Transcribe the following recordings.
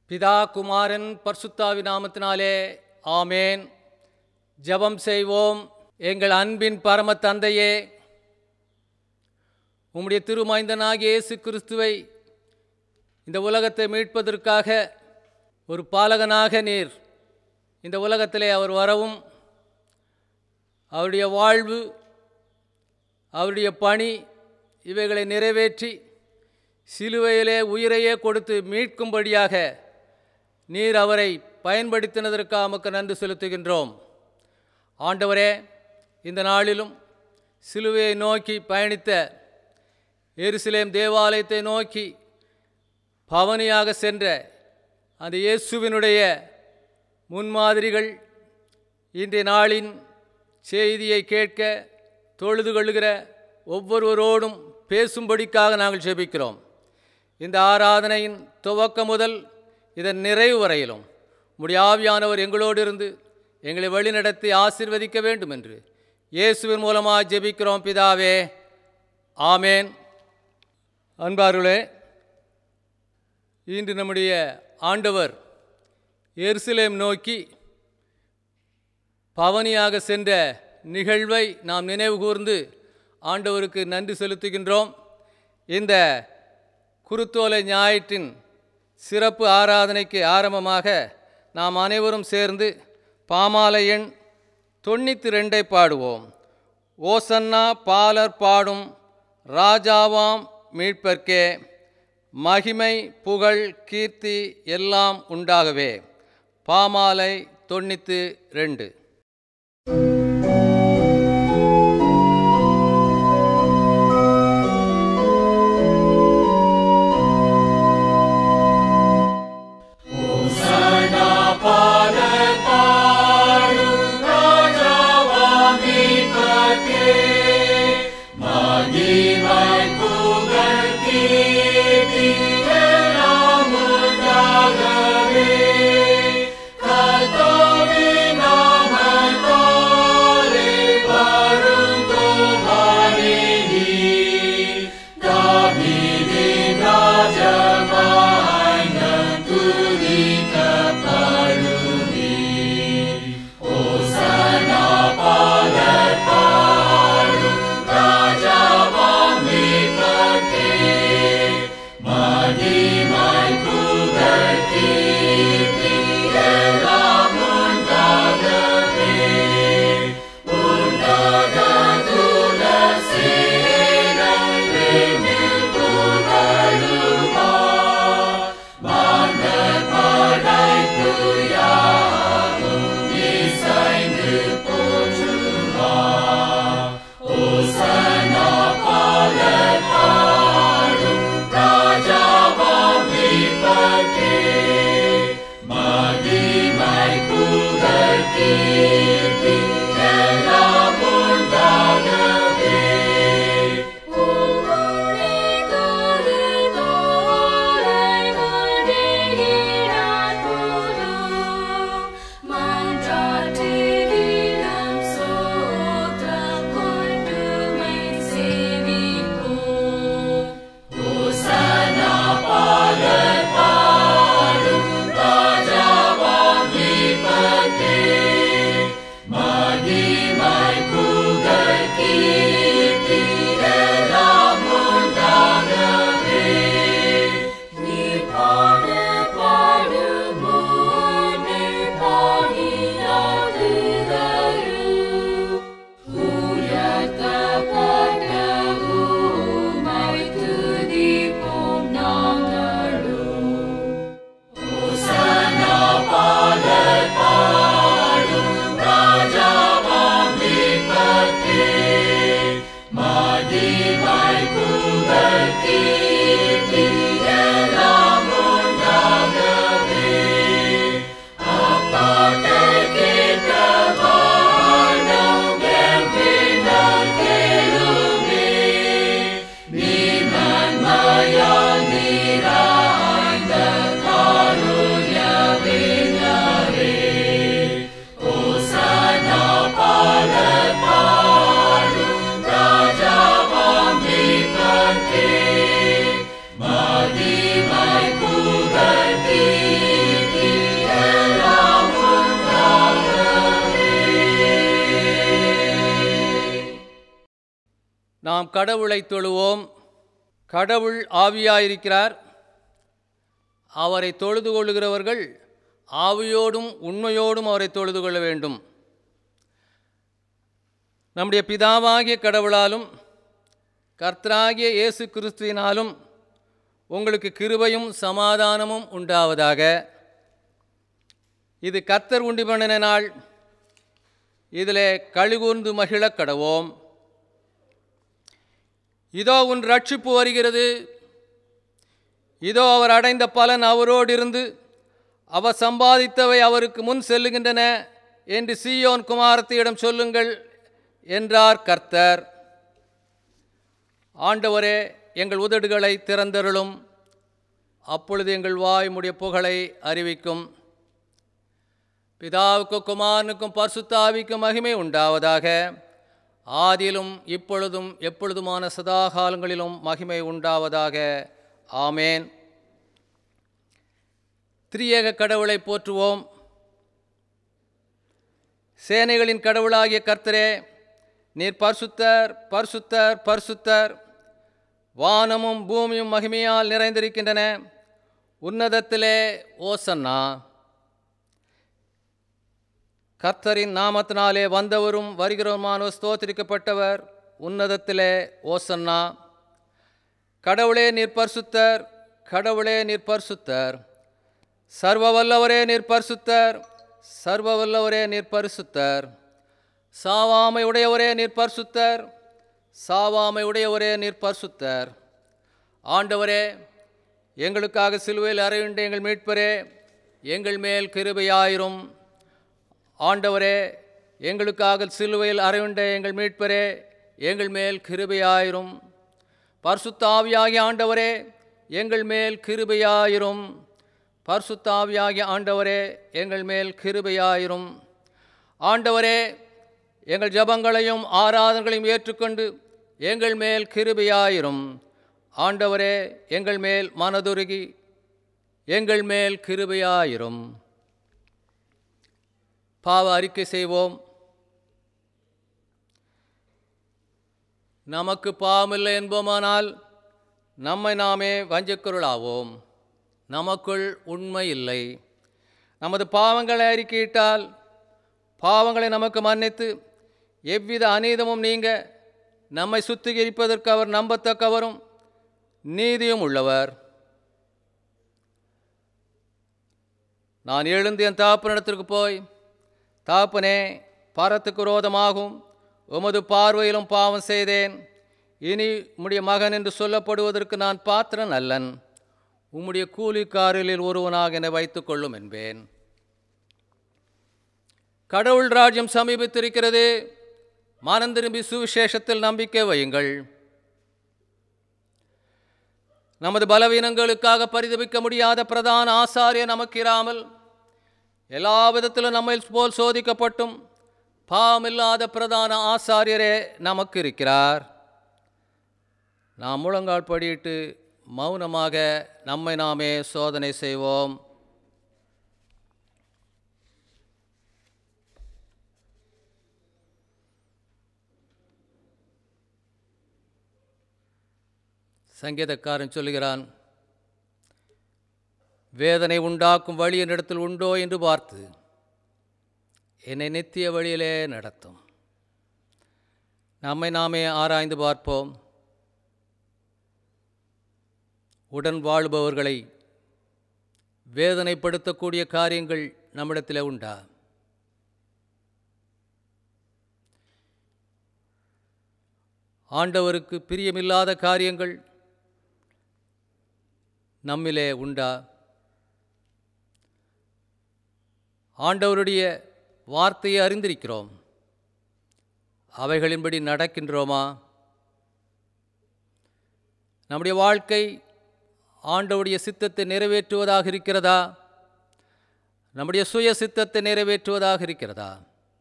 பிதா குமாரன் பர்சுத்தாவி நாமத்தினாலே ஆமேன் ஜெபம் செய்வோம் எங்கள் அன்பின் பரம தந்தையே உம்முடைய திருமைந்தனாகிய இயேசு கிறிஸ்துவை இந்த உலகத்தை மீட்பதற்காக ஒரு பாலகனாக நீர் இந்த உலகத்திலே அவர் வரவும் அவருடைய வாழ்வு அவருடைய பணி இவைகளை நிறைவேற்றி சிலுவையிலே உயிரையே கொடுத்து மீட்கும்படியாக நீர் அவரை பயன்படுத்தினதற்காக நமக்கு நன்றி செலுத்துகின்றோம் ஆண்டவரே இந்த நாளிலும் சிலுவையை நோக்கி பயணித்த எருசலேம் தேவாலயத்தை நோக்கி பவனியாக சென்ற அந்த இயேசுவினுடைய முன்மாதிரிகள் இன்றைய நாளின் செய்தியை கேட்க தொழுது கொள்ளுகிற ஒவ்வொருவரோடும் பேசும்படிக்காக நாங்கள் ஜெபிக்கிறோம் இந்த ஆராதனையின் துவக்கம் முதல் இதன் நிறைவு வரையிலும் உம்முடைய ஆவியானவர் எங்களோடு இருந்து எங்களை வழிநடத்தி ஆசீர்வதிக்க வேண்டும் என்று இயேசுவின் மூலமாக ஜெபிக்கிறோம் பிதாவே ஆமேன் அன்பார்களே இன்று நம்முடைய ஆண்டவர் எருசலேம் நோக்கி பவனியாக சென்ற நிகழ்வை நாம் நினைவு கூர்ந்து ஆண்டவருக்கு நன்றி செலுத்துகின்றோம் இந்த குருத்தோலை ஞாயிற்றின் சிறப்பு ஆராதனைக்கு ஆரம்பமாக நாம் அனைவரும் சேர்ந்து பாமாலை எண் தொண்ணூற்றி ரெண்டை பாடுவோம் ஓசன்னா பாலர் பாடும் ராஜாவாம் மீட்பர்க்கே மகிமை புகழ் கீர்த்தி எல்லாம் உண்டாகவே பாமாலை தொண்ணூற்றி ரெண்டு Raja நாம் கடவுளை தொழுவோம் கடவுள் ஆவியாயிருக்கிறார் அவரை தொழுது கொள்ளுகிறவர்கள் ஆவியோடும் உண்மையோடும் அவரை தொழுது கொள்ள வேண்டும் நம்முடைய பிதாவாகிய கடவுளாலும் கர்த்தராகிய இயேசு கிறிஸ்துவினாலும் உங்களுக்கு கிருபையும் சமாதானமும் உண்டாவதாக இது கர்த்தர் உண்டு பண்ணின நாள் இதிலே கழுகூர்ந்து மகிழக் கடவோம் இதோ உன் ரட்சிப்பு வருகிறது இதோ அவர் அடைந்த பலன் அவரோடு இருந்து அவர் சம்பாதித்தவை அவருக்கு முன் செல்லுகின்றன என்று சீயோன் குமாரத்தியிடம் சொல்லுங்கள் என்றார் கர்த்தர் ஆண்டவரே எங்கள் உதடுகளை திறந்தருளும் அப்பொழுது எங்கள் வாய் முடிய புகழை அறிவிக்கும் பிதாவுக்கும் குமாரனுக்கும் பரிசுத்தாவிக்கும் மகிமை உண்டாவதாக ஆதியிலும் இப்பொழுதும் எப்பொழுதுமான சதா காலங்களிலும் மகிமை உண்டாவதாக ஆமேன் திரியேக கடவுளை போற்றுவோம் சேனைகளின் கடவுளாகிய கர்த்தரே நீர் பரிசுத்தர் பரிசுத்தர் பரிசுத்தர் வானமும் பூமியும் மகிமையால் நிறைந்திருக்கின்றன உன்னதத்திலே ஓசன்னா கர்த்தரின் நாமத்தினாலே வந்தவரும் வருகிறவருமான ஸ்தோத்திரிக்கப்பட்டவர் உன்னதத்திலே ஓசன்னா கடவுளே நீர் பரிசுத்தர் கடவுளே நீர் பரிசுத்தர் சர்வ வல்லவரே நீர் பரிசுத்தர் சர்வ வல்லவரே நீர் பரிசுத்தர் சாவாமை உடையவரே நீர் பரிசுத்தர் சாவாமை உடையவரே நீர் பரிசுத்தர் ஆண்டவரே எங்களுக்காக சிலுவையில் அறையுண்ட எங்கள் மீட்பரே எங்கள் மேல் கிருபையாயிரும் ஆண்டவரே எங்களுக்காக சிலுவையில் அறையுண்ட எங்கள் மீட்பரே எங்கள் மேல் கிருபையாயிரும் பரிசுத்தாவியாகிய ஆண்டவரே எங்கள் மேல் கிருபையாயிரும் பரிசுத்தாவியாகிய ஆண்டவரே எங்கள் மேல் கிருபையாயிரும் ஆண்டவரே எங்கள் ஜபங்களையும் ஆராதனைகளையும் ஏற்றுக்கொண்டு எங்கள் மேல் கிருபையாயிரும் ஆண்டவரே எங்கள் மேல் மனதுருகி எங்கள் மேல் கிருபையாயிரும் பாவ அறிக்கை செய்வோம் நமக்கு பாவமில்லை என்போமானால் நம்மை நாமே வஞ்சக்கருளாவோம் நமக்குள் உண்மை இல்லை நமது பாவங்களை அறிக்கையிட்டால் பாவங்களை நமக்கு மன்னித்து எவ்வித அநீதமும் நீங்க நம்மை சுத்திகரிப்பதற்கு அவர் நம்பத்தக்கவரும் நீதியும் உள்ளவர் நான் எழுந்து என் தாப்பனிடத்திற்கு போய் தாப்பனே பாரத்துக்கு விரோதமாகும் உமது பார்வையிலும் பாவம் செய்தேன் இனி உம்முடைய மகன் என்று சொல்லப்படுவதற்கு நான் பாத்திரன் அல்லன் உம்முடைய கூலிக்காரலில் ஒருவனாக என்னை வைத்துக் கொள்ளும் என்பேன் கடவுள் ராஜ்யம் சமீபித்திருக்கிறது மனம் திரும்பி சுவிசேஷத்தில் நம்பிக்கை வையுங்கள் நமது பலவீனங்களுக்காக பரிதபிக்க முடியாத பிரதான ஆசாரியர் நமக்கு இராமல் எல்லா விதத்திலும் நம்மை போல் சோதிக்கப்பட்டும் பாவமில்லாத பிரதான ஆசாரியரே நமக்கு இருக்கிறார் நாம் முழங்கால் படியிட்டு மௌனமாக நம்மை நாமே சோதனை செய்வோம் சங்கீதக்காரன் சொல்லுகிறான் வேதனை உண்டாக்கும் வழி என்னிடத்தில் உண்டோ என்று பார்த்து என்னை நித்திய வழியிலே நடத்தும் நம்மை நாமே ஆராய்ந்து பார்ப்போம் உடன் வாழ்பவர்களை வேதனைப்படுத்தக்கூடிய காரியங்கள் நம்மிடத்தில் உண்டா ஆண்டவருக்கு பிரியமில்லாத காரியங்கள் நம்மிலே உண்டா ஆண்டவருடைய வார்த்தையை அறிந்திருக்கிறோம் அவைகளின்படி நடக்கின்றோமா நம்முடைய வாழ்க்கை ஆண்டவருடைய சித்தத்தை நிறைவேற்றுவதாக இருக்கிறதா நம்முடைய சுய சித்தத்தை நிறைவேற்றுவதாக இருக்கிறதா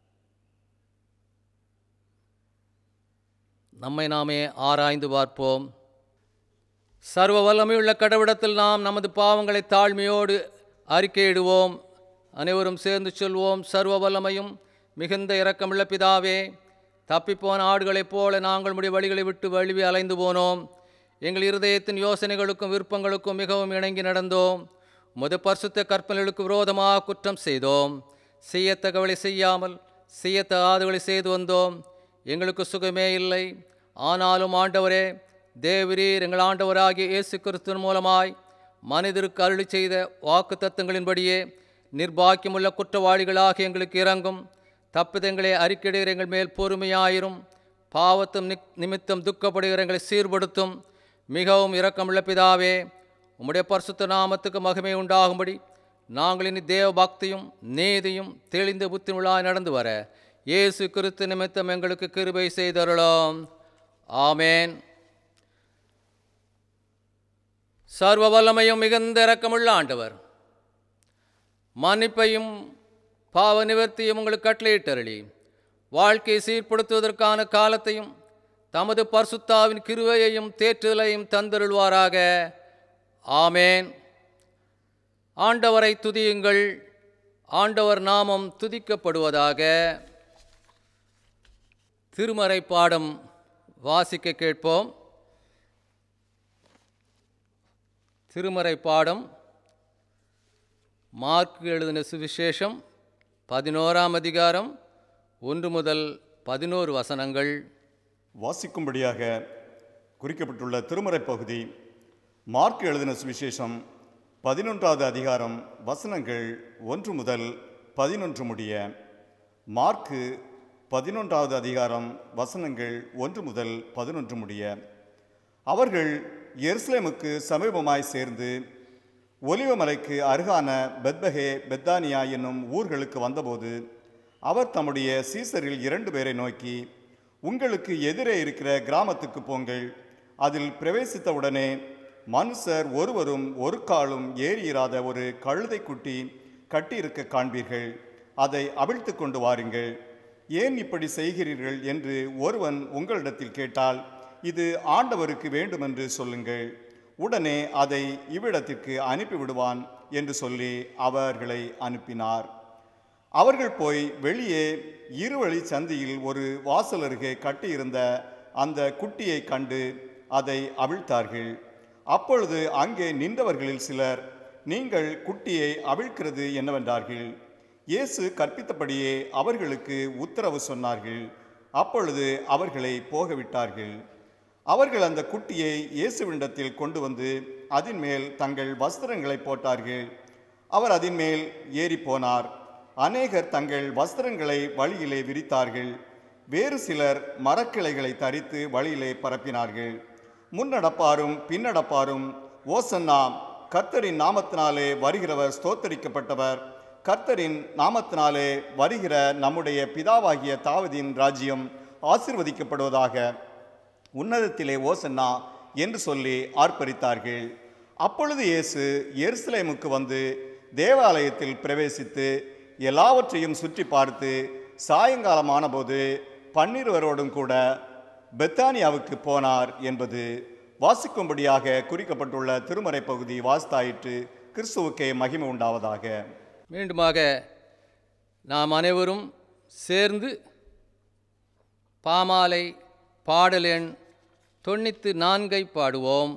நம்மை நாமே ஆராய்ந்து பார்ப்போம் சர்வ வல்லமையுள்ள கடவுடத்தில் நாம் நமது பாவங்களை தாழ்மையோடு அறிக்கையிடுவோம் அனைவரும் சேர்ந்து சொல்வோம் சர்வ வல்லமையும் மிகுந்த இரக்கமுள்ள பிதாவே தப்பிப்போன ஆடுகளைப் போல நாங்கள் உடைய வழிகளை விட்டு வழுவி அலைந்து போனோம் எங்கள் இருதயத்தின் யோசனைகளுக்கும் விருப்பங்களுக்கும் மிகவும் இணங்கி நடந்தோம் உமது பரிசுத்த கற்பனைகளுக்கு விரோதமாக குற்றம் செய்தோம் செய்யத்தக்கவளை செய்யாமல் செய்யத்தகாதவளை செய்து வந்தோம் எங்களுக்கு சுகமே இல்லை ஆனாலும் ஆண்டவரே தேவரீர் எங்கள் ஆண்டவராகிய இயேசு கிறிஸ்துவின் மூலமாய் மனிதருக்கு அருளி செய்த வாக்கு தத்தங்களின்படியே நிர்பாக்கியமுள்ள குற்றவாளிகளாக எங்களுக்கு இறங்கும் தப்பிதங்களை அறிக்கையிடுகிற எங்கள் மேல் பொறுமையாயிரும் பாவத்தும் நிக் நிமித்தம் துக்கப்படுகிற எங்களை சீர்படுத்தும் மிகவும் இரக்கமுள்ள பிதாவே உம்முடைய பரிசுத்த நாமத்துக்கு மகிமை உண்டாகும்படி நாங்கள் இனி தேவ பக்தியும் நீதியும் தெளிந்த புத்தியுள்ளாய் நடந்து வர இயேசு கிறிஸ்து நிமித்தம் எங்களுக்கு கிருபை செய்தருளோம் ஆமேன் சர்வ வல்லமையும் மிகுந்த இரக்கமுள்ள ஆண்டவர் மன்னிப்பையும் பாவ நிவர்த்தியும் உங்களுக்கு கட்டளையிட்டருளி வாழ்க்கையை சீர்படுத்துவதற்கான காலத்தையும் தமது பரிசுத்தாவின் கிருவையையும் தேற்றுதலையும் தந்தருள்வாராக ஆமேன் ஆண்டவரை துதியுங்கள் ஆண்டவர் நாமம் துதிக்கப்படுவதாக திருமறை பாடம் வாசிக்க கேட்போம் திருமறை பாடம் மார்க் எழுதின சுவிசேஷம் பதினோராம் அதிகாரம் ஒன்று முதல் பதினோரு வசனங்கள் வாசிக்கும்படியாக குறிக்கப்பட்டுள்ள திருமறை பகுதி மார்க் எழுதின சுவிசேஷம் பதினொன்றாவது அதிகாரம் வசனங்கள் ஒன்று முதல் பதினொன்று முடிய மார்க்கு பதினொன்றாவது அதிகாரம் வசனங்கள் ஒன்று முதல் பதினொன்று முடிய அவர்கள் எருசலேமுக்கு சமீபமாய் சேர்ந்து ஒலிவமலைக்கு அருகான பெத்பகே பெத்தானியா என்னும் ஊர்களுக்கு வந்தபோது அவர் தம்முடைய சீசரில் இரண்டு பேரை நோக்கி உங்களுக்கு எதிரே இருக்கிற கிராமத்துக்கு போங்கள் அதில் பிரவேசித்தவுடனே மனுஷர் ஒருவரும் ஒரு காலும் ஏறியிராத ஒரு கழுதை குட்டி கட்டியிருக்க காண்பீர்கள் அதை அவிழ்த்து கொண்டு வாருங்கள் ஏன் இப்படி செய்கிறீர்கள் என்று ஒருவன் உங்களிடத்தில் கேட்டால் இது ஆண்டவருக்கு வேண்டுமென்று சொல்லுங்கள் உடனே அதை இவ்விடத்திற்கு அனுப்பிவிடுவான் என்று சொல்லி அவர்களை அனுப்பினார் அவர்கள் போய் வெளியே இருவழி சந்தியில் ஒரு வாசல் அருகே கட்டியிருந்த அந்த குட்டியை கண்டு அதை அவிழ்த்தார்கள் அப்பொழுது அங்கே நின்றவர்களில் சிலர் நீங்கள் குட்டியை அவிழ்க்கிறது என்னவென்றார்கள் இயேசு கற்பித்தபடியே அவர்களுக்கு உத்தரவு சொன்னார்கள் அப்பொழுது அவர்களை போகவிட்டார்கள் அவர்கள் அந்த குட்டியை இயேசுவினிடத்தில் கொண்டு வந்து அதின் மேல் தங்கள் வஸ்திரங்களை போட்டார்கள் அவர் அதின் மேல் ஏறி போனார் அநேகர் தங்கள் வஸ்திரங்களை வழியிலே விரித்தார்கள் வேறு சிலர் மரக்கிளைகளை தரித்து வழியிலே பரப்பினார்கள் முன்னடப்பாரும் பின்னடப்பாரும் ஓசன்னா கர்த்தரின் நாமத்தினாலே வருகிறவர் ஸ்தோத்தரிக்கப்பட்டவர் கர்த்தரின் நாமத்தினாலே வருகிற நம்முடைய பிதாவாகிய தாவதின் ராஜ்யம் ஆசிர்வதிக்கப்படுவதாக உன்னதத்திலே ஓசன்னா என்று சொல்லி ஆர்ப்பரித்தார்கள் அப்பொழுது இயேசு எருசலேமுக்கு வந்து தேவாலயத்தில் பிரவேசித்து எல்லாவற்றையும் சுற்றி பார்த்து சாயங்காலமானபோது பன்னிருவரோடும் கூட பெத்தானியாவுக்கு போனார் என்பது வாசிக்கும்படியாக குறிக்கப்பட்டுள்ள திருமறை பகுதி வாஸ்தாயிற்று கிறிஸ்துவுக்கே மகிமை உண்டாவதாக மீண்டுமாக நாம் அனைவரும் சேர்ந்து பாமாலை பாடல் எண் தொண்ணூற்று நான்கை பாடுவோம்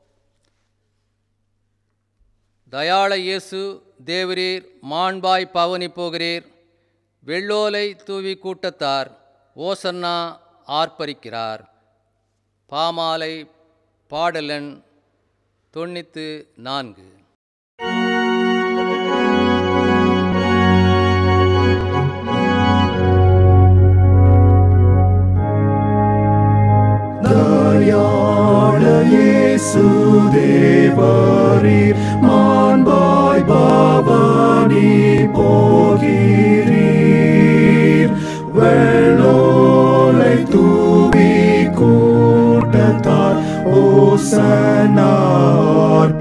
தயாள இயேசு தேவரீர் மாண்பாய் பவனி போகிறீர் வெள்ளோலை தூவி கூட்டத்தார் ஓசன்னா ஆர்ப்பரிக்கிறார் பாமாலை பாடலன் தொண்ணூற்று நான்கு தயாள இயேசு தேவரீர் மாண்பாய் பவானி போகிறீர் வெள்ளோலை தூவி கூட்டத்தார் ஓசனார்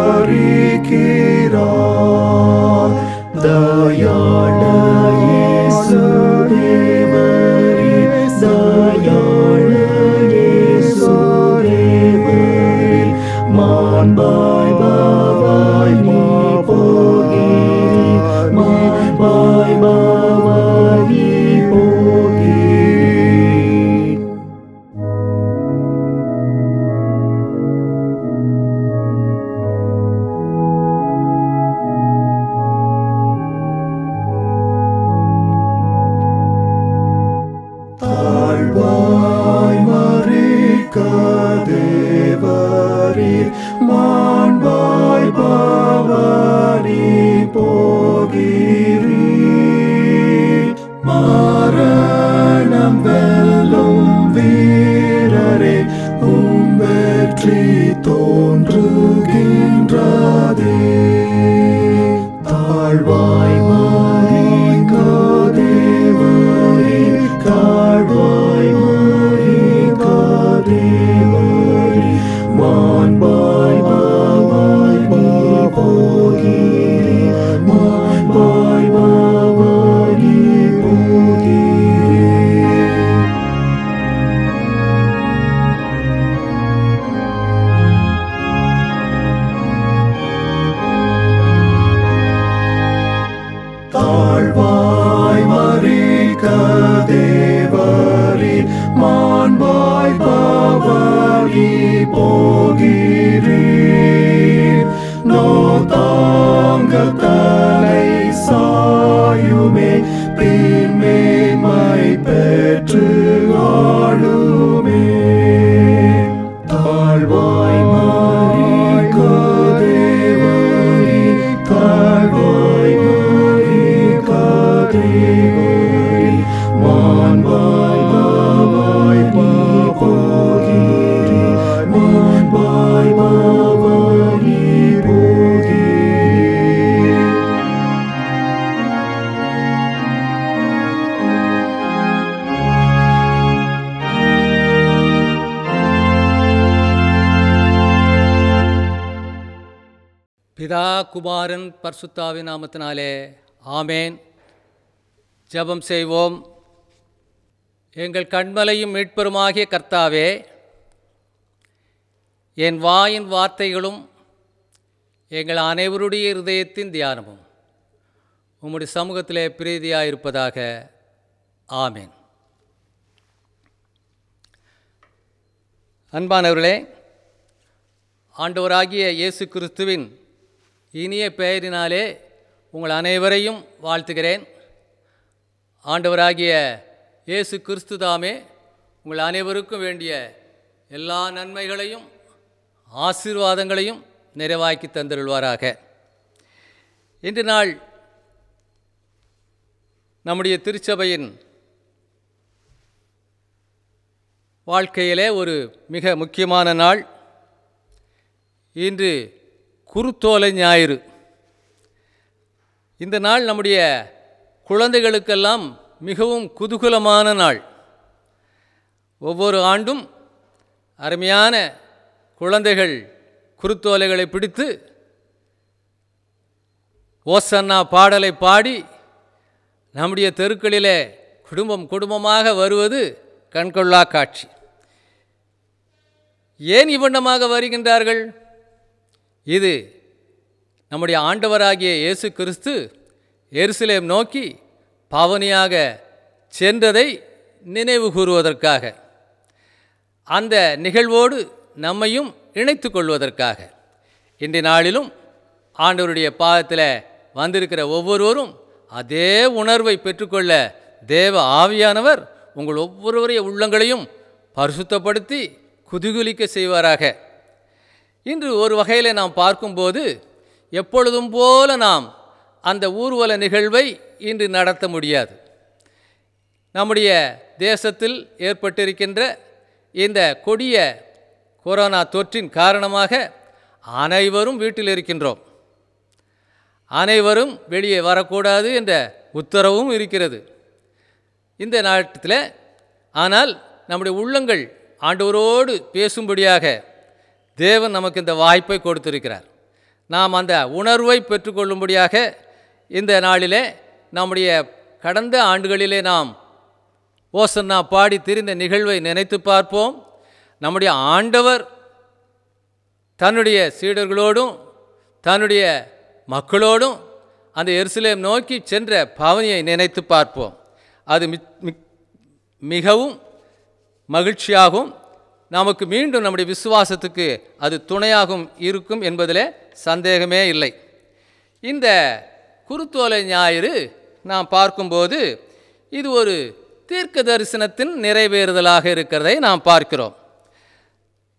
பறிக்கிறார் தயாள இயேசு தேவரீர் தயாள இயேசு தேவரீர் மாண்பாய் பாவாய் நீ போகிறீர் மாண்பாய் பாவாய் நீ போகிறீர் தேவரீர் மாண்பாய் பாவரி போகிறீர் மரணம் வெல்லும் வீரரே உம் வெற்றி தோன்றுகின்றதே தாழ்வாய் மாறிக தேவரே தாழ்வாய் மாறிக தேவரே மாண்பாய் பாவாய் நீ போகிறீர் மாண்பாய் பாவாய் நீ போகிறீர் தாழ்வாய் மறிக்க தேவரி மாண்பாய் பாவரி போகிறீர் நோ தாங்க தலை சாயுமே பின்மேன்மை பெற்று ஆளுமே தாழ்வாய் மாறிக்க தேவரி தாழ்வாய் மாறிக்க தேவரி மாண்பாய் பாவாய் நீ போகிறீர் மாண்பாய் பாவாய் நீ போகிறீர் பிதா குமாரன் பர்சுத்தாவின் நாமத்தினாலே ஆமேன் ஜெபம் செய்வோம் எங்கள் கண்மலையும் மீட்பெருமாகிய கர்த்தாவே என் வாயின் வார்த்தைகளும் எங்கள் அனைவருடைய இருதயத்தின் தியானமும் உம்முடைய சமூகத்திலே பிரீதியாயிருப்பதாக ஆமேன் அன்பானவர்களே ஆண்டவராகிய இயேசு கிறிஸ்துவின் இனிய பெயரினாலே உங்கள் அனைவரையும் வாழ்த்துகிறேன் ஆண்டவராகிய இயேசு கிறிஸ்து தாமே உங்கள் அனைவருக்கும் வேண்டிய எல்லா நன்மைகளையும் ஆசீர்வாதங்களையும் நிறைவாக்கி தந்திருள்வாராக இன்று நாள் நம்முடைய திருச்சபையின் வாழ்க்கையிலே ஒரு மிக முக்கியமான நாள் இன்று குருத்தோலை ஞாயிறு இந்த நாள் நம்முடைய குழந்தைகளுக்கெல்லாம் மிகவும் குதூகலமான நாள் ஒவ்வொரு ஆண்டும் அருமையான குழந்தைகள் குருத்தோலைகளை பிடித்து ஓசன்னா பாடலை பாடி நம்முடைய தெருக்களிலே குடும்பம் குடும்பமாக வருவது கண்கொள்ளா காட்சி ஏன் இவ்வண்ணமாக வருகின்றார்கள் இது நம்முடைய ஆண்டவராகிய இயேசு கிறிஸ்து எருசலேம் நோக்கி பாவனியாக சென்றதை நினைவு கூறுவதற்காக அந்த நிகழ்வோடு நம்மையும் இணைத்து கொள்வதற்காக இன்றைய நாளிலும் ஆண்டவருடைய பாதத்தில் வந்திருக்கிற ஒவ்வொருவரும் அதே உணர்வை பெற்றுக்கொள்ள தேவ ஆவியானவர் உங்கள் ஒவ்வொருவரைய உள்ளங்களையும் பரிசுத்தப்படுத்தி குதூகலிக்க செய்வாராக இன்று ஒரு வகையில் நாம் பார்க்கும்போது எப்பொழுதும் போல நாம் அந்த ஊர்வல நிகழ்வை இன்று நடத்த முடியாது நம்முடைய தேசத்தில் ஏற்பட்டிருக்கின்ற இந்த கொடிய கொரோனா தொற்றின் காரணமாக அனைவரும் வீட்டில் இருக்கின்றோம் அனைவரும் வெளியே வரக்கூடாது என்ற உத்தரவும் இருக்கிறது இந்த நாட்டத்தில் ஆனால் நம்முடைய உள்ளங்கள் ஆண்டவரோடு பேசும்படியாக தேவன் நமக்கு இந்த வாய்ப்பை கொடுத்திருக்கிறார் நாம் அந்த உணர்வை பெற்றுக்கொள்ளும்படியாக இந்த நாளிலே நம்முடைய கடந்த ஆண்டுகளிலே நாம் ஓசன்னா பாடி திரிந்த நிகழ்வை நினைத்து பார்ப்போம் நம்முடைய ஆண்டவர் தன்னுடைய சீடர்களோடும் தன்னுடைய மக்களோடும் அந்த எருசலேம் நோக்கி சென்ற பவனியை நினைத்து பார்ப்போம் அது மிக்- மிக்- மிகவும் மகிழ்ச்சியாகும் நமக்கு மீண்டும் நம்முடைய விசுவாசத்துக்கு அது துணையாகும் இருக்கும் என்பதில் சந்தேகமே இல்லை இந்த குருத்தோலை ஞாயிறு நாம் பார்க்கும்போது இது ஒரு தீர்க்க தரிசனத்தின் நிறைவேறுதலாக இருக்கிறதை நாம் பார்க்கிறோம்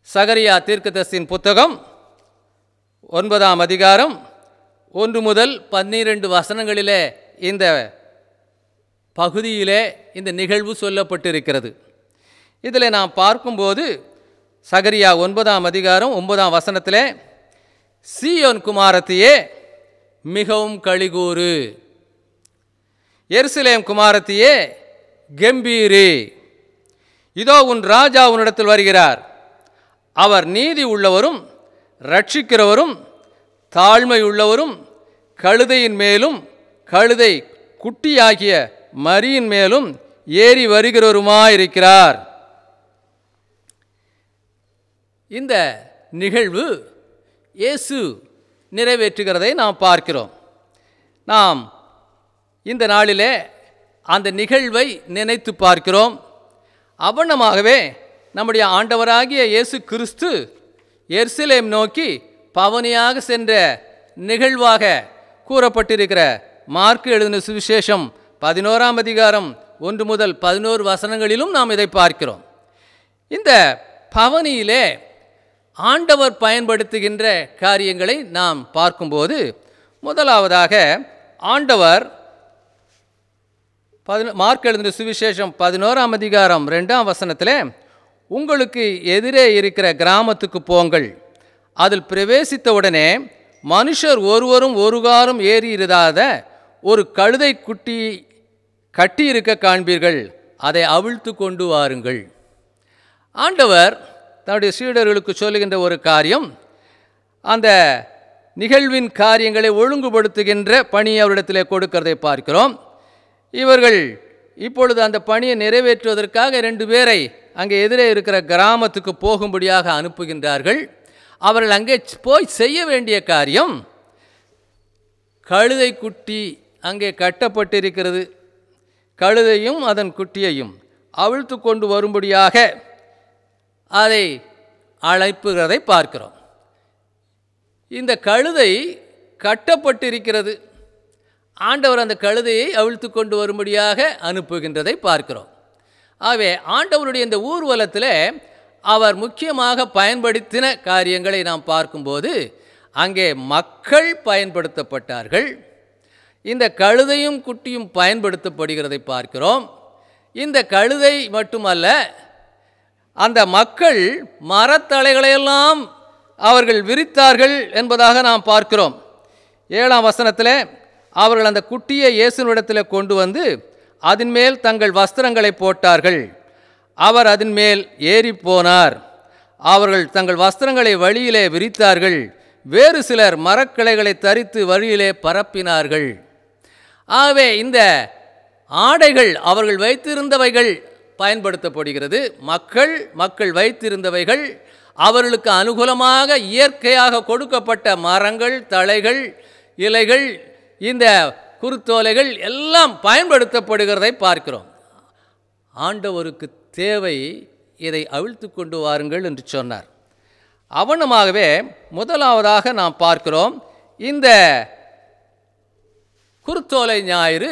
சகரியா தீர்க்கதரிசியின் புத்தகம் ஒன்பதாம் அதிகாரம் ஒன்று முதல் பன்னிரண்டு வசனங்களிலே இந்த பகுதியிலே இந்த நிகழ்வு சொல்லப்பட்டிருக்கிறது இதில் நாம் பார்க்கும்போது சகரியா ஒன்பதாம் அதிகாரம் ஒன்பதாம் வசனத்திலே சீயோன் குமாரத்தியே மிகவும் கழிகூறு எருசலேம் குமாரத்தியே கம்பீரி இதோ உன் ராஜா உன்னிடத்தில் வருகிறார் அவர் நீதி உள்ளவரும் ரட்சிக்கிறவரும் தாழ்மை உள்ளவரும் கழுதையின் மேலும் கழுதை குட்டியாகிய மரியின் மேலும் ஏறி வருகிறவருமாயிருக்கிறார் இந்த நிகழ்வு இயேசு நிறைவேற்றுகிறதை நாம் பார்க்கிறோம் நாம் இந்த நாளிலே அந்த நிகழ்வை நினைத்து பார்க்கிறோம் அவனமாகவே நம்முடைய ஆண்டவராகிய இயேசு கிறிஸ்து எருசலேம் நோக்கி பவனியாக சென்ற நிகழ்வாக கூறப்பட்டிருக்கிற மார்க்கு எழுதின சுவிசேஷம் பதினோராம் அதிகாரம் ஒன்று முதல் பதினோரு வசனங்களிலும் நாம் இதை பார்க்கிறோம் இந்த பவனியிலே ஆண்டவர் பயன்படுத்துகின்ற காரியங்களை நாம் பார்க்கும்போது முதலாவதாக ஆண்டவர் பதினோ மார்க் எழுதின சுவிசேஷம் பதினோராம் அதிகாரம் ரெண்டாம் வசனத்தில் உங்களுக்கு எதிரே இருக்கிற கிராமத்துக்கு போங்கள் அதில் பிரவேசித்தவுடனே மனுஷர் ஒருவரும் ஒரு காலம் ஏறி இராத ஒரு கழுதை குட்டி கட்டியிருக்க காண்பீர்கள் அதை அவிழ்த்து கொண்டு வாருங்கள் ஆண்டவர் தன்னுடைய சீடர்களுக்கு சொல்லுகின்ற ஒரு காரியம் அந்த நிகழ்வின் காரியங்களை ஒழுங்குபடுத்துகின்ற பணி அவரிடத்திலே கொடுக்கிறதை பார்க்கிறோம் இவர்கள் இப்பொழுது அந்த பணியை நிறைவேற்றுவதற்காக ரெண்டு பேரை அங்கே எதிரே இருக்கிற கிராமத்துக்கு போகும்படியாக அனுப்புகின்றார்கள் அவர்கள் அங்கே போய் செய்ய வேண்டிய காரியம் கழுதை குட்டி அங்கே கட்டப்பட்டிருக்கிறது கழுதையும் அதன் குட்டியையும் அவிழ்த்து கொண்டு வரும்படியாக அதை அழைப்புகிறதை பார்க்கிறோம் இந்த கழுதை கட்டப்பட்டிருக்கிறது ஆண்டவர் அந்த கழுதையை அவிழ்த்து கொண்டு வரும்படியாக அனுப்புகின்றதை பார்க்கிறோம் ஆகவே ஆண்டவருடைய இந்த ஊர்வலத்தில் அவர் முக்கியமாக பயன்படுத்தின காரியங்களை நாம் பார்க்கும்போது அங்கே மக்கள் பயன்படுத்தப்பட்டார்கள் இந்த கழுதையும் குட்டியும் பயன்படுத்தப்படுகிறதை பார்க்கிறோம் இந்த கழுதை மட்டுமல்ல அந்த மக்கள் மரத்தலைகளையெல்லாம் அவர்கள் விரித்தார்கள் என்பதாக நாம் பார்க்கிறோம் ஏழாம் வசனத்தில் அவர்கள் அந்த குட்டியை இயேசுனிடத்தில் கொண்டு வந்து அதன் மேல் தங்கள் வஸ்திரங்களை போட்டார்கள் அவர் அதன் மேல் ஏறி போனார் அவர்கள் தங்கள் வஸ்திரங்களை வழியிலே விரித்தார்கள் வேறு சிலர் மரக்கிளைகளை தரித்து வழியிலே பரப்பினார்கள் ஆகவே இந்த ஆடைகள் அவர்கள் வைத்திருந்தவைகள் பயன்படுத்தப்படுகிறது மக்கள் மக்கள் வைத்திருந்தவைகள் அவர்களுக்கு அனுகூலமாக இயற்கையாக கொடுக்கப்பட்ட மரங்கள் தழைகள் இலைகள் இந்த குருத்தோலைகள் எல்லாம் பயன்படுத்தப்படுகிறதை பார்க்கிறோம் ஆண்டவருக்கு தேவை இதை அவிழ்த்து கொண்டு வாருங்கள் என்று சொன்னார் அவனமாகவே முதலாவதாக நாம் பார்க்கிறோம் இந்த குருத்தோலை ஞாயிறு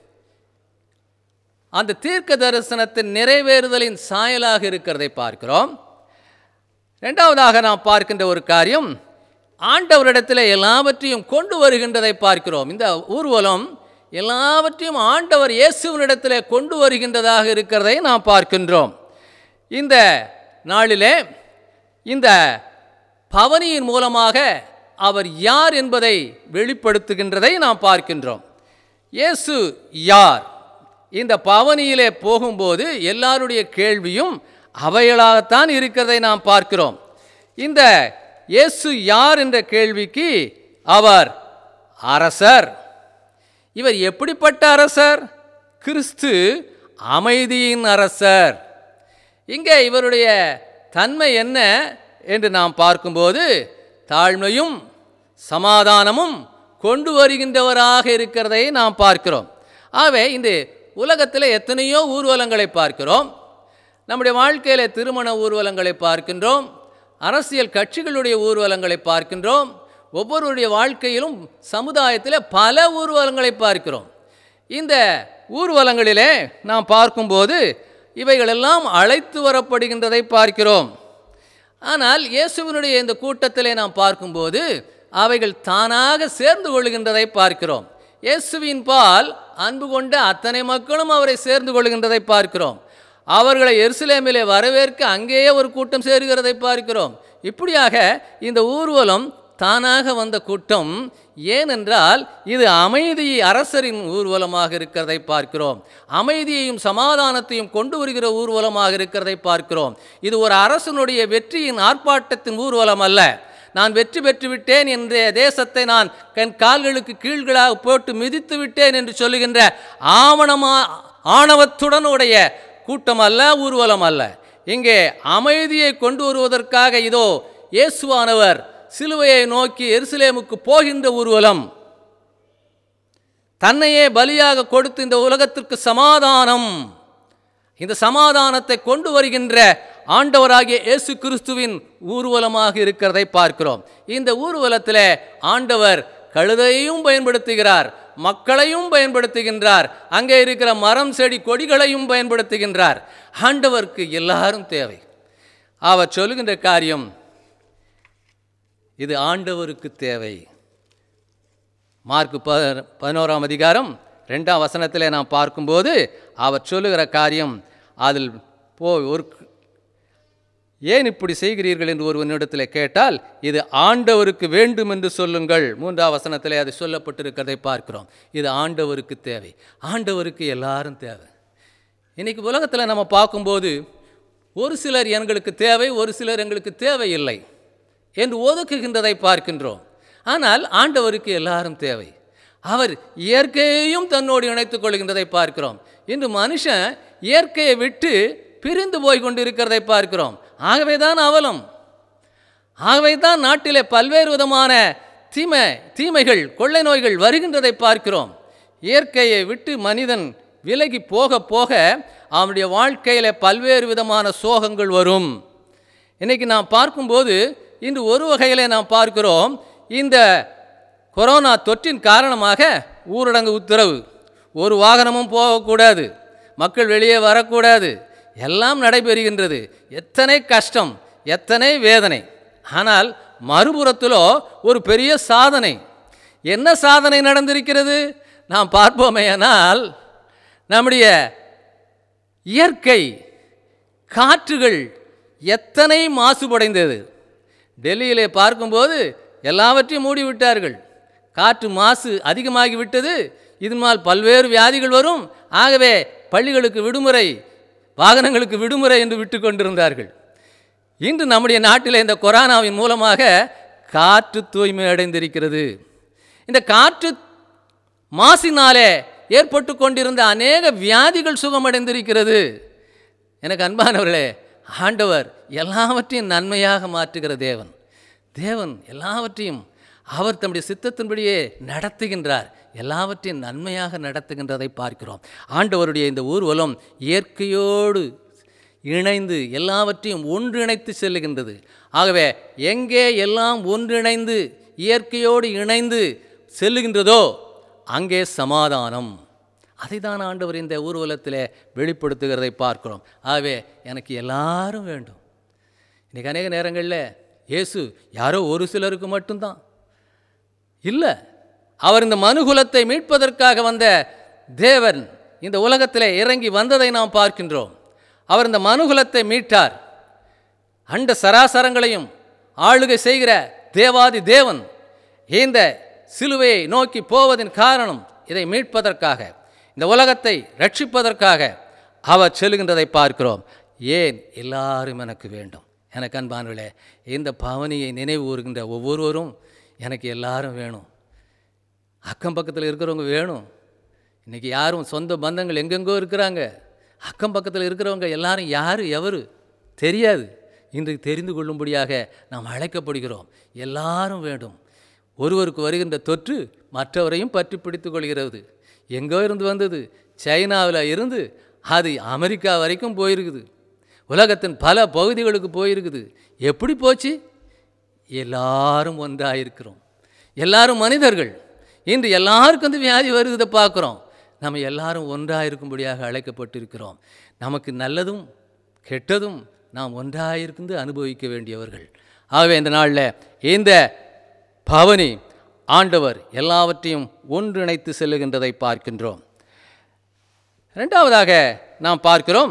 அந்த தீர்க்க தரிசனத்தின் நிறைவேறுதலின் சாயலாக இருக்கிறதை பார்க்கிறோம் ரெண்டாவதாக நாம் பார்க்கின்ற ஒரு காரியம் ஆண்டவரிடத்தில் எல்லாவற்றையும் கொண்டு வருகின்றதை பார்க்கிறோம் இந்த ஊர்வலம் எல்லாவற்றையும் ஆண்டவர் இயேசுவனிடத்தில் கொண்டு வருகின்றதாக இருக்கிறதை நாம் பார்க்கின்றோம் இந்த நாளிலே இந்த பவனியின் மூலமாக அவர் யார் என்பதை வெளிப்படுத்துகின்றதை நாம் பார்க்கின்றோம் இயேசு யார் இந்த பவனியிலே போகும்போது எல்லாருடைய கேள்வியும் அவைகளாகத்தான் இருக்கிறதை நாம் பார்க்கிறோம் இந்த இயேசு யார் என்ற கேள்விக்கு அவர் அரசர் இவர் எப்படிப்பட்ட அரசர் கிறிஸ்து அமைதியின் அரசர் இங்கே இவருடைய தன்மை என்ன என்று நாம் பார்க்கும்போது தாழ்மையும் சமாதானமும் கொண்டு வருகின்றவராக இருக்கிறதை நாம் பார்க்கிறோம் ஆகவே இந்த உலகத்தில் எத்தனையோ ஊர்வலங்களை பார்க்கிறோம் நம்முடைய வாழ்க்கையில் திருமண ஊர்வலங்களை பார்க்கின்றோம் அரசியல் கட்சிகளுடைய ஊர்வலங்களை பார்க்கின்றோம் ஒவ்வொருவருடைய வாழ்க்கையிலும் சமுதாயத்தில் பல ஊர்வலங்களை பார்க்கிறோம் இந்த ஊர்வலங்களிலே நாம் பார்க்கும்போது இவைகளெல்லாம் அழைத்து வரப்படுகின்றதை பார்க்கிறோம் ஆனால் இயேசுவினுடைய இந்த கூட்டத்திலே நாம் பார்க்கும்போது அவைகள் தானாக சேர்ந்து கொள்கின்றதை பார்க்கிறோம் இயேசுவின் பால் அன்பு கொண்ட அத்தனை மக்களும் அவரை சேர்ந்து கொள்கின்றதை பார்க்கிறோம் அவர்களை எருசலேமிலே வரவேற்க அங்கேயே ஒரு கூட்டம் சேருகிறதை பார்க்கிறோம் இப்படியாக இந்த ஊர்வலம் தானாக வந்த கூட்டம் ஏனென்றால் இது அமைதி அரசரின் ஊர்வலமாக இருக்கிறதை பார்க்கிறோம் அமைதியையும் சமாதானத்தையும் கொண்டு வருகிற ஊர்வலமாக இருக்கிறதை பார்க்கிறோம் இது ஒரு அரசனுடைய வெற்றியின் ஆர்ப்பாட்டத்தின் ஊர்வலம் அல்ல நான் வெற்றி பெற்று விட்டேன் என்ற தேசத்தை நான் என் கால்களுக்கு கீழ்களாக போட்டு மிதித்து விட்டேன் என்று சொல்லுகின்ற ஆவணமா ஆணவத்துடன் உடைய கூட்டம் அல்ல ஊர்வலம் அல்ல இங்கே அமைதியை கொண்டு வருவதற்காக இதோ இயேசுவானவர் சிலுவையை நோக்கி எருசலேமுக்கு போகின்ற ஊர்வலம் தன்னையே பலியாக கொடுத்து இந்த உலகத்திற்கு சமாதானம் இந்த சமாதானத்தை கொண்டு வருகின்ற ஆண்டவராகிய இயேசு கிறிஸ்துவின் ஊர்வலமாக இருக்கிறதை பார்க்கிறோம் இந்த ஊர்வலத்தில் ஆண்டவர் கழுதையும் பயன்படுத்துகிறார் மக்களையும் பயன்படுத்துகின்றார் அங்கே இருக்கிற மரம் செடி கொடிகளையும் பயன்படுத்துகின்றார் ஆண்டவருக்கு எல்லாரும் தேவை அவர் சொல்லுகின்ற காரியம் இது ஆண்டவருக்கு தேவை மார்க் ப பதினோராம் அதிகாரம் ரெண்டாம் வசனத்தில் நாம் பார்க்கும்போது அவர் சொல்லுகிற காரியம் அதில் போ ஒரு ஏன் இப்படி செய்கிறீர்கள் என்று ஒருவனிடத்தில் கேட்டால் இது ஆண்டவருக்கு வேண்டும் என்று சொல்லுங்கள் மூன்றாம் வசனத்திலே அது சொல்லப்பட்டிருக்கிறதை பார்க்கிறோம் இது ஆண்டவருக்கு தேவை ஆண்டவருக்கு எல்லாரும் தேவை இன்னைக்கு உலகத்தில் நம்ம பார்க்கும்போது ஒரு சிலர் எங்களுக்கு தேவை ஒரு சிலர் எங்களுக்கு தேவையில்லை என்று ஒதுக்குகின்றதை பார்க்கின்றோம் ஆனால் ஆண்டவருக்கு எல்லாரும் தேவை அவர் இயற்கையையும் தன்னோடு இணைத்துக் கொள்கின்றதை பார்க்கிறோம் இன்று மனுஷன் இயற்கையை விட்டு பிரிந்து போய் கொண்டிருக்கிறதை பார்க்கிறோம் ஆகவே தான் அவலம் ஆகவே தான் நாட்டிலே பல்வேறு விதமான தீமை தீமைகள் கொள்ளை நோய்கள் வருகின்றதை பார்க்கிறோம் இயற்கையை விட்டு மனிதன் விலகி போக போக அவனுடைய வாழ்க்கையில் பல்வேறு விதமான சோகங்கள் வரும் இன்னைக்கு நாம் பார்க்கும்போது இன்று ஒரு வகையில் நாம் பார்க்கிறோம் இந்த கொரோனா தொற்றின் காரணமாக ஊரடங்கு உத்தரவு ஒரு வாகனமும் போகக்கூடாது மக்கள் வெளியே வரக்கூடாது எல்லாம் நடைபெறுகின்றது எத்தனை கஷ்டம் எத்தனை வேதனை ஆனால் மறுபுறத்திலோ ஒரு பெரிய சாதனை என்ன சாதனை நடந்திருக்கிறது நாம் பார்ப்போமேயானால் நம்முடைய இயற்கை காற்றுகள் எத்தனை மாசுபடைந்தது டெல்லியிலே பார்க்கும்போது எல்லாவற்றையும் மூடிவிட்டார்கள் காற்று மாசு அதிகமாகிவிட்டது இதனால் பல்வேறு வியாதிகள் வரும் ஆகவே பள்ளிகளுக்கு விடுமுறை வாகனங்களுக்கு விடுமுறை என்று விட்டு கொண்டிருந்தார்கள் இன்று நம்முடைய நாட்டில் இந்த கொரோனாவின் மூலமாக காற்று தூய்மை அடைந்திருக்கிறது இந்த காற்று மாசினாலே ஏற்பட்டு கொண்டிருந்த அநேக வியாதிகள் சுகமடைந்திருக்கிறது எனக்கு அன்பானவர்களே ஆண்டவர் எல்லாவற்றையும் நன்மையாக மாற்றுகிற தேவன் தேவன் எல்லாவற்றையும் அவர் தம்முடைய சித்தத்தின்படியே நடத்துகின்றார் எல்லாவற்றையும் நன்மையாக நடத்துகின்றதை பார்க்கிறோம் ஆண்டவருடைய இந்த ஊர்வலம் இயற்கையோடு இணைந்து எல்லாவற்றையும் ஒன்றிணைத்து செல்லுகின்றது ஆகவே எங்கே எல்லாம் ஒன்றிணைந்து இயற்கையோடு இணைந்து செல்லுகின்றதோ அங்கே சமாதானம் அதை தான் ஆண்டவர் இந்த ஊர்வலத்தில் வெளிப்படுத்துகிறதை பார்க்கிறோம் ஆகவே எனக்கு எல்லாரும் வேண்டும் இன்றைக்கி அநேக நேரங்களில் இயேசு யாரோ ஒரு சிலருக்கு மட்டும்தான் இல்லை அவர் இந்த மனுகுலத்தை மீட்பதற்காக வந்த தேவன் இந்த உலகத்திலே இறங்கி வந்ததை நாம் பார்க்கின்றோம் அவர் இந்த மனுகுலத்தை மீட்டார் அண்ட சராசரங்களையும் ஆளுகை செய்கிற தேவாதி தேவன் இந்த சிலுவையை நோக்கி போவதின் காரணம் இதை மீட்பதற்காக இந்த உலகத்தை ரட்சிப்பதற்காக அவர் செல்கின்றதை பார்க்கிறோம் ஏன் எல்லாரும் எனக்கு வேண்டும் எனக்கு அன்பானவர்களே இந்த பவனியை நினைவு கூறுகின்ற ஒவ்வொருவரும் எனக்கு எல்லாரும் வேணும் அக்கம் பக்கத்தில் இருக்கிறவங்க வேணும் இன்றைக்கி யாரும் சொந்த பந்தங்கள் எங்கெங்கோ இருக்கிறாங்க அக்கம் பக்கத்தில் இருக்கிறவங்க எல்லாரும் யார் எவரு தெரியாது இன்றைக்கு தெரிந்து கொள்ளும்படியாக நாம் அழைக்கப்படுகிறோம் எல்லாரும் வேண்டும் ஒருவருக்கு வருகின்ற தொற்று மற்றவரையும் பற்றி பிடித்து கொள்கிறது எங்கோ இருந்து வந்தது சைனாவில் இருந்து அது அமெரிக்கா வரைக்கும் போயிருக்குது உலகத்தின் பல பகுதிகளுக்கு போயிருக்குது எப்படி போச்சு எல்லாரும் ஒன்றாயிருக்கிறோம் எல்லாரும் மனிதர்கள் இன்று எல்லாருக்கும் வந்து வியாதி வருகிறதை பார்க்குறோம் நம்ம எல்லாரும் ஒன்றாக இருக்கும்படியாக அழைக்கப்பட்டிருக்கிறோம் நமக்கு நல்லதும் கெட்டதும் நாம் ஒன்றாயிருந்து அனுபவிக்க வேண்டியவர்கள் ஆகவே இந்த நாளில் இந்த பவனி ஆண்டவர் எல்லாவற்றையும் ஒன்றிணைத்து செல்லுகின்றதை பார்க்கின்றோம் ரெண்டாவதாக நாம் பார்க்கிறோம்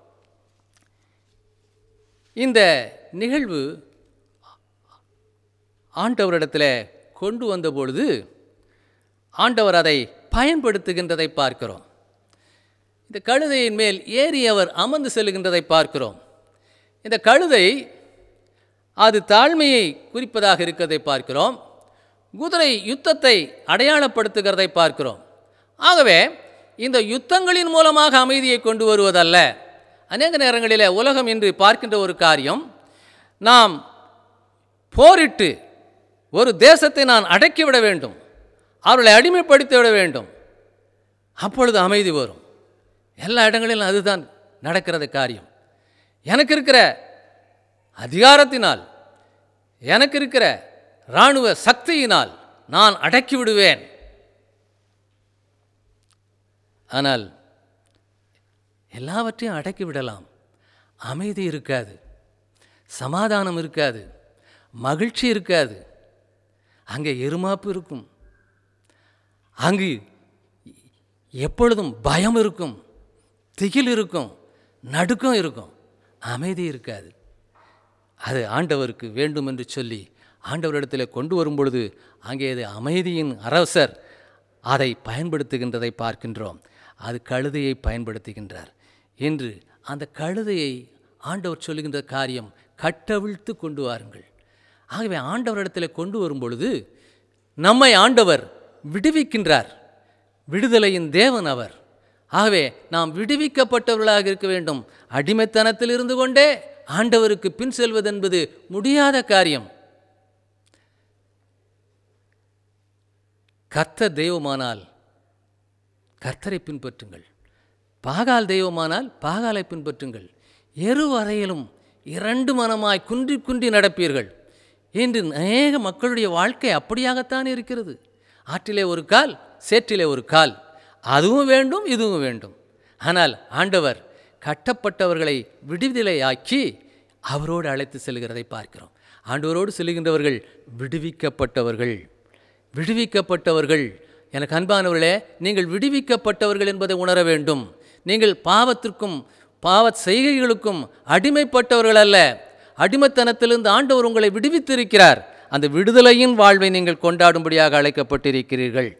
இந்த நிகழ்வு ஆண்டவரிடத்தில் கொண்டு வந்த பொழுது ஆண்டவர் அதை பயன்படுத்துகின்றதை பார்க்கிறோம் இந்த கழுதையின் மேல் ஏறி அவர் அமர்ந்து செல்லுகின்றதை பார்க்கிறோம் இந்த கழுதை அது தாழ்மையை குறிப்பதாக இருக்கிறதை பார்க்கிறோம் குதிரை யுத்தத்தை அடையாளப்படுத்துகிறதை பார்க்கிறோம் ஆகவே இந்த யுத்தங்களின் மூலமாக அமைதியை கொண்டு வருவதல்ல அநேக நேரங்களில் உலகம் இன்று பார்க்கின்ற ஒரு காரியம் நாம் போரிட்டு ஒரு தேசத்தை நான் அடக்கிவிட வேண்டும் அவர்களை அடிமைப்படுத்தி விட வேண்டும் அப்பொழுது அமைதி வரும் எல்லா இடங்களிலும் அதுதான் நடக்கிறது காரியம் எனக்கு இருக்கிற அதிகாரத்தினால் எனக்கு இருக்கிற இராணுவ சக்தியினால் நான் அடக்கி விடுவேன் ஆனால் எல்லாவற்றையும் அடக்கி விடலாம் அமைதி இருக்காது சமாதானம் இருக்காது மகிழ்ச்சி இருக்காது அங்கே எருமாப்பு இருக்கும் அங்கு எப்பொழுதும் பயம் இருக்கும் திகில் இருக்கும் நடுக்கம் இருக்கும் அமைதி இருக்காது அது ஆண்டவருக்கு வேண்டும் என்று சொல்லி ஆண்டவரிடத்தில் கொண்டு வரும் பொழுது அங்கே அது அமைதியின் அரசர் அதை பயன்படுத்துகின்றதை பார்க்கின்றோம் அது கழுதையை பயன்படுத்துகின்றார் என்று அந்த கழுதையை ஆண்டவர் சொல்லுகின்ற காரியம் கட்டவிழ்த்து கொண்டு வாருங்கள் ஆகவே ஆண்டவரிடத்தில் கொண்டு வரும் பொழுது நம்மை ஆண்டவர் விடுவிக்கின்றார் விடுதலையின் தேவன் அவர் ஆகவே நாம் விடுவிக்கப்பட்டவர்களாக இருக்க வேண்டும் அடிமைத்தனத்தில் இருந்து கொண்டே ஆண்டவருக்கு பின் செல்வதென்பது முடியாத காரியம் கர்த்தர் தெய்வமானால் கர்த்தரை பின்பற்றுங்கள் பாகால் தெய்வமானால் பாகாலை பின்பற்றுங்கள் எருவரையிலும் இரண்டு மனமாய் குன்றி குன்றி நடப்பீர்கள் இன்று அநேக மக்களுடைய வாழ்க்கை அப்படியாகத்தான் இருக்கிறது ஆற்றிலே ஒரு கால் சேற்றிலே ஒரு கால் அதுவும் வேண்டும் இதுவும் வேண்டும் ஆனால் ஆண்டவர் கட்டப்பட்டவர்களை விடுதலையாக்கி அவரோடு அழைத்து செல்கிறதை பார்க்கிறோம் ஆண்டவரோடு செல்கின்றவர்கள் விடுவிக்கப்பட்டவர்கள் விடுவிக்கப்பட்டவர்கள் எனக்கு அன்பானவர்களே நீங்கள் விடுவிக்கப்பட்டவர்கள் என்பதை உணர வேண்டும் நீங்கள் பாவத்திற்கும் பாவ செய்கைகளுக்கும் அடிமைப்பட்டவர்கள் அல்ல அடிமைத்தனத்திலிருந்து ஆண்டவர் உங்களை விடுவித்திருக்கிறார் அந்த விடுதலையின் வாழ்வை நீங்கள் கொண்டாடும்படியாக அழைக்கப்பட்டிருக்கிறீர்கள்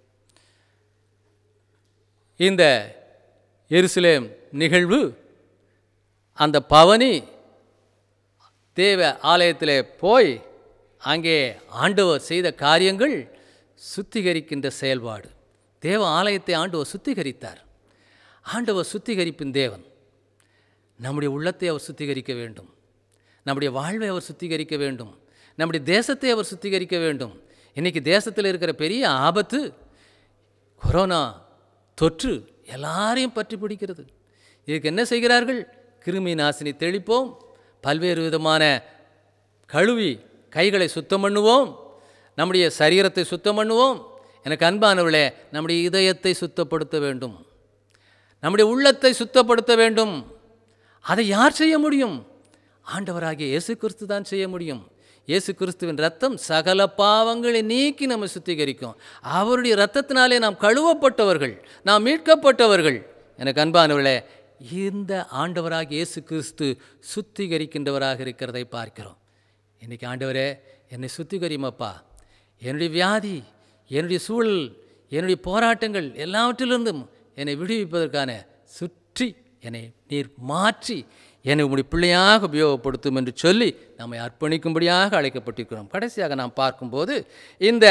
இந்த எருசலேம் நிகழ்வு அந்த பவனி தேவ ஆலயத்திலே போய் அங்கே ஆண்டவர் செய்த காரியங்கள் சுத்திகரிக்கின்ற செயல்பாடு தேவ ஆலயத்தை ஆண்டவர் சுத்திகரித்தார் ஆண்டவர் சுத்திகரிப்பின் தேவன் நம்முடைய உள்ளத்தை அவர் சுத்திகரிக்க வேண்டும் நம்முடைய வாழ்வை அவர் சுத்திகரிக்க வேண்டும் நம்முடைய தேசத்தை அவர் சுத்திகரிக்க வேண்டும் இன்றைக்கி தேசத்தில் இருக்கிற பெரிய ஆபத்து கொரோனா தொற்று எல்லாரையும் பற்றி பிடிக்கிறது இதுக்கு என்ன செய்கிறார்கள் கிருமி நாசினி தெளிப்போம் பல்வேறு விதமான கழுவி கைகளை சுத்தம் பண்ணுவோம் நம்முடைய சரீரத்தை சுத்தம் பண்ணுவோம் எனக்கு அன்பானவர்களே நம்முடைய இதயத்தை சுத்தப்படுத்த வேண்டும் நம்முடைய உள்ளத்தை சுத்தப்படுத்த வேண்டும் அதை யார் செய்ய முடியும் ஆண்டவராகிய இயேசு கிறிஸ்து தான் செய்ய முடியும் இயேசு கிறிஸ்துவின் ரத்தம் சகல பாவங்களை நீக்கி நம்மை சுத்திகரிக்கும் அவருடைய ரத்தத்தினாலே நாம் கழுவப்பட்டவர்கள் நாம் மீட்கப்பட்டவர்கள் எனக்கு அன்பானவர்களே இந்த ஆண்டவராகிய இயேசு கிறிஸ்து சுத்திகரிக்கின்றவராக இருக்கிறதை பார்க்கிறோம் இன்றைக்கி ஆண்டவரே என்னை சுத்திகரிமப்பா என்னுடைய வியாதி என்னுடைய சூழல் என்னுடைய போராட்டங்கள் எல்லாவற்றிலிருந்தும் என்னை விடுவிப்பதற்கான சுற்றி என்னை நீர் மாற்றி என்னை உங்களுடைய பிள்ளையாக உபயோகப்படுத்தும் என்று சொல்லி நம்மை அர்ப்பணிக்கும்படியாக அழைக்கப்பட்டிருக்கிறோம் கடைசியாக நாம் பார்க்கும்போது இந்த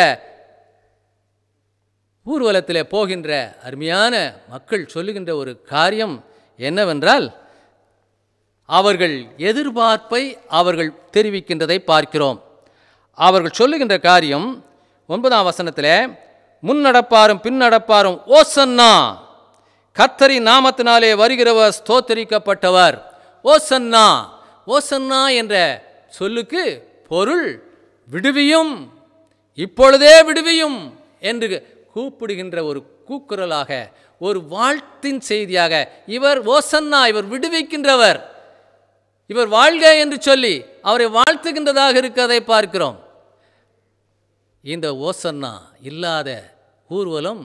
ஊர்வலத்தில் போகின்ற அருமையான மக்கள் சொல்லுகின்ற ஒரு காரியம் என்னவென்றால் அவர்கள் எதிர்பார்ப்பை அவர்கள் தெரிவிக்கின்றதை பார்க்கிறோம் அவர்கள் சொல்லுகின்ற காரியம் ஒன்பதாம் வசனத்தில் முன்னடப்பாரும் பின்னடப்பாரும் ஓசன்னா கத்தரி நாமத்தினாலே வருகிறவர் ஸ்தோத்தரிக்கப்பட்டவர் ஓசன்னா ஓசன்னா என்ற சொல்லுக்கு பொருள் விடுவியும் இப்பொழுதே விடுவியும் என்று கூப்பிடுகின்ற ஒரு கூக்குரலாக ஒரு வாழ்த்தின் செய்தியாக இவர் ஓசன்னா இவர் விடுவிக்கின்றவர் இவர் வாழ்க என்று சொல்லி அவரை வாழ்த்துகின்றதாக இருக்கிறதை பார்க்கிறோம் இந்த ஓசன்னா இல்லாத ஊர்வலம்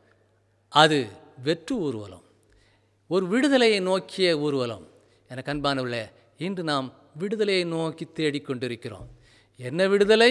அது வெற்று ஊர்வலம் ஒரு விடுதலையை நோக்கிய ஊர்வலம் எனக்கு அன்பானவர்களே இன்று நாம் விடுதலையை நோக்கி தேடிக்கொண்டிருக்கிறோம் என்ன விடுதலை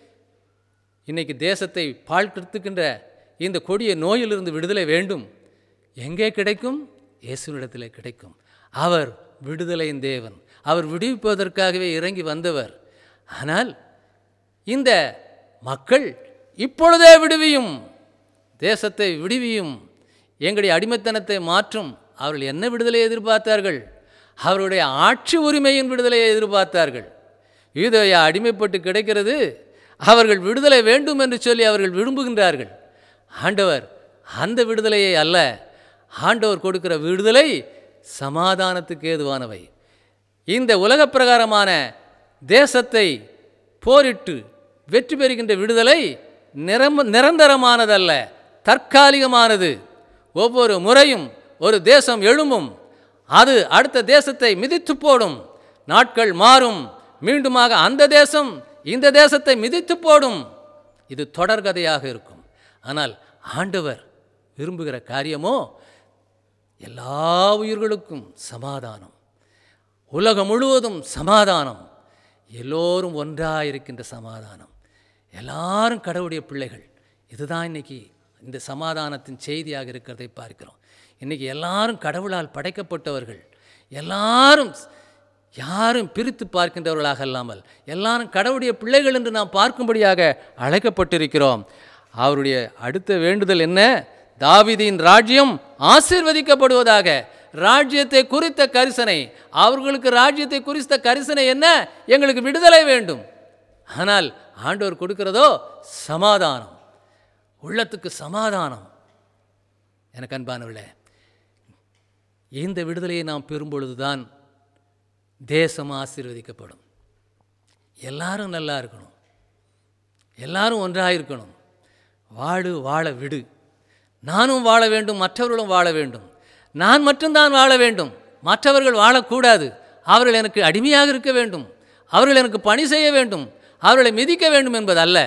இன்னைக்கு தேசத்தை பாழ்கெடுத்துக்கின்ற இந்த கொடிய நோயிலிருந்து விடுதலை வேண்டும் எங்கே கிடைக்கும் இயேசுவினிடத்திலே கிடைக்கும் அவர் விடுதலையின் தேவன் அவர் விடுவிப்பதற்காகவே இறங்கி வந்தவர் ஆனால் இந்த மக்கள் இப்பொழுதே விடுவியும் தேசத்தை விடுவியும் எங்களுடைய அடிமைத்தனத்தை மாற்றும் அவர்கள் என்ன விடுதலையை எதிர்பார்த்தார்கள் அவருடைய ஆட்சி உரிமையின் விடுதலையை எதிர்பார்த்தார்கள் யூதேயா அடிமைப்பட்டு கிடைக்கிறது அவர்கள் விடுதலை வேண்டும் என்று சொல்லி அவர்கள் விரும்புகின்றார்கள் ஆண்டவர் அந்த விடுதலையை அல்ல ஆண்டவர் கொடுக்கிற விடுதலை சமாதானத்துக்கு ஏதுவானவை இந்த உலகப் பிரகாரமான தேசத்தை போரிட்டு வெற்றி பெறுகின்ற விடுதலை நிரம்ப நிரந்தரமானதல்ல தற்காலிகமானது ஒவ்வொரு முறையும் ஒரு தேசம் எழும்பும் அது அடுத்த தேசத்தை மிதித்து போடும் நாட்கள் மாறும் மீண்டுமாக அந்த தேசம் இந்த தேசத்தை மிதித்து போடும் இது தொடர்கதையாக இருக்கும் ஆனால் ஆண்டவர் விரும்புகிற காரியமோ எல்லா உயிர்களுக்கும் சமாதானம் உலகம் முழுவதும் சமாதானம் எல்லோரும் ஒன்றாக இருக்கின்ற சமாதானம் எல்லாரும் கடவுளுடைய பிள்ளைகள் இதுதான் இன்னைக்கு இந்த சமாதானத்தின் செய்தியாக இருக்கிறதை பார்க்கிறோம் இன்னைக்கு எல்லாரும் கடவுளால் படைக்கப்பட்டவர்கள் எல்லாரும் யாரும் பிரித்து பார்க்கின்றவர்களாக அல்லாமல் எல்லாரும் கடவுளுடைய பிள்ளைகள் என்று நாம் பார்க்கும்படியாக அழைக்கப்பட்டிருக்கிறோம் அவருடைய அடுத்த வேண்டுதல் என்ன தாவீதின் ராஜ்யம் ஆசீர்வதிக்கப்படுவதாக ராஜ்யத்தை குறித்த கரிசனை அவர்களுக்கு ராஜ்யத்தை குறித்த கரிசனை என்ன எங்களுக்கு விடுதலை வேண்டும் ஆனால் ஆண்டவர் கொடுக்கிறதோ சமாதானம் உள்ளத்துக்கு சமாதானம் எனக்கு அன்பானவர்களே இந்த விடுதலையை நாம் பெறும்பொழுதுதான் தேசம் ஆசீர்வதிக்கப்படும் எல்லாரும் நல்லா இருக்கணும் எல்லாரும் ஒன்றாக இருக்கணும் வாழு வாழ விடு நானும் வாழ வேண்டும் மற்றவர்களும் வாழ வேண்டும் நான் மட்டும்தான் வாழ வேண்டும் மற்றவர்கள் வாழக்கூடாது அவர்கள் எனக்கு அடிமையாக இருக்க வேண்டும் அவர்கள் எனக்கு பணி செய்ய வேண்டும் அவர்களை மிதிக்க வேண்டும் என்பதல்ல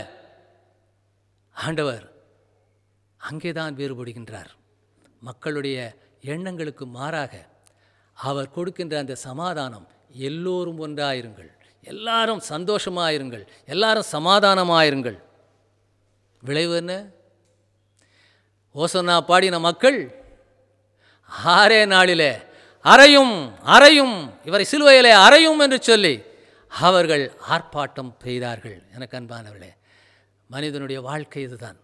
ஆண்டவர் அங்கேதான் வேறுபடுகின்றார் மக்களுடைய எண்ணங்களுக்கு மாறாக அவர் கொடுக்கின்ற அந்த சமாதானம் எல்லோரும் ஒன்றாயிருங்கள் எல்லாரும் சந்தோஷமாயிருங்கள் எல்லாரும் சமாதானமாயிருங்கள் விளைவு என்ன ஓசன்னா பாடின மக்கள் ஆறே நாளிலே அறையும் அறையும் இவரை சிலுவையிலே அறையும் என்று சொல்லி அவர்கள் ஆர்ப்பாட்டம் செய்தார்கள் எனக்கு அன்பானவர்களே மனிதனுடைய வாழ்க்கை இதுதான்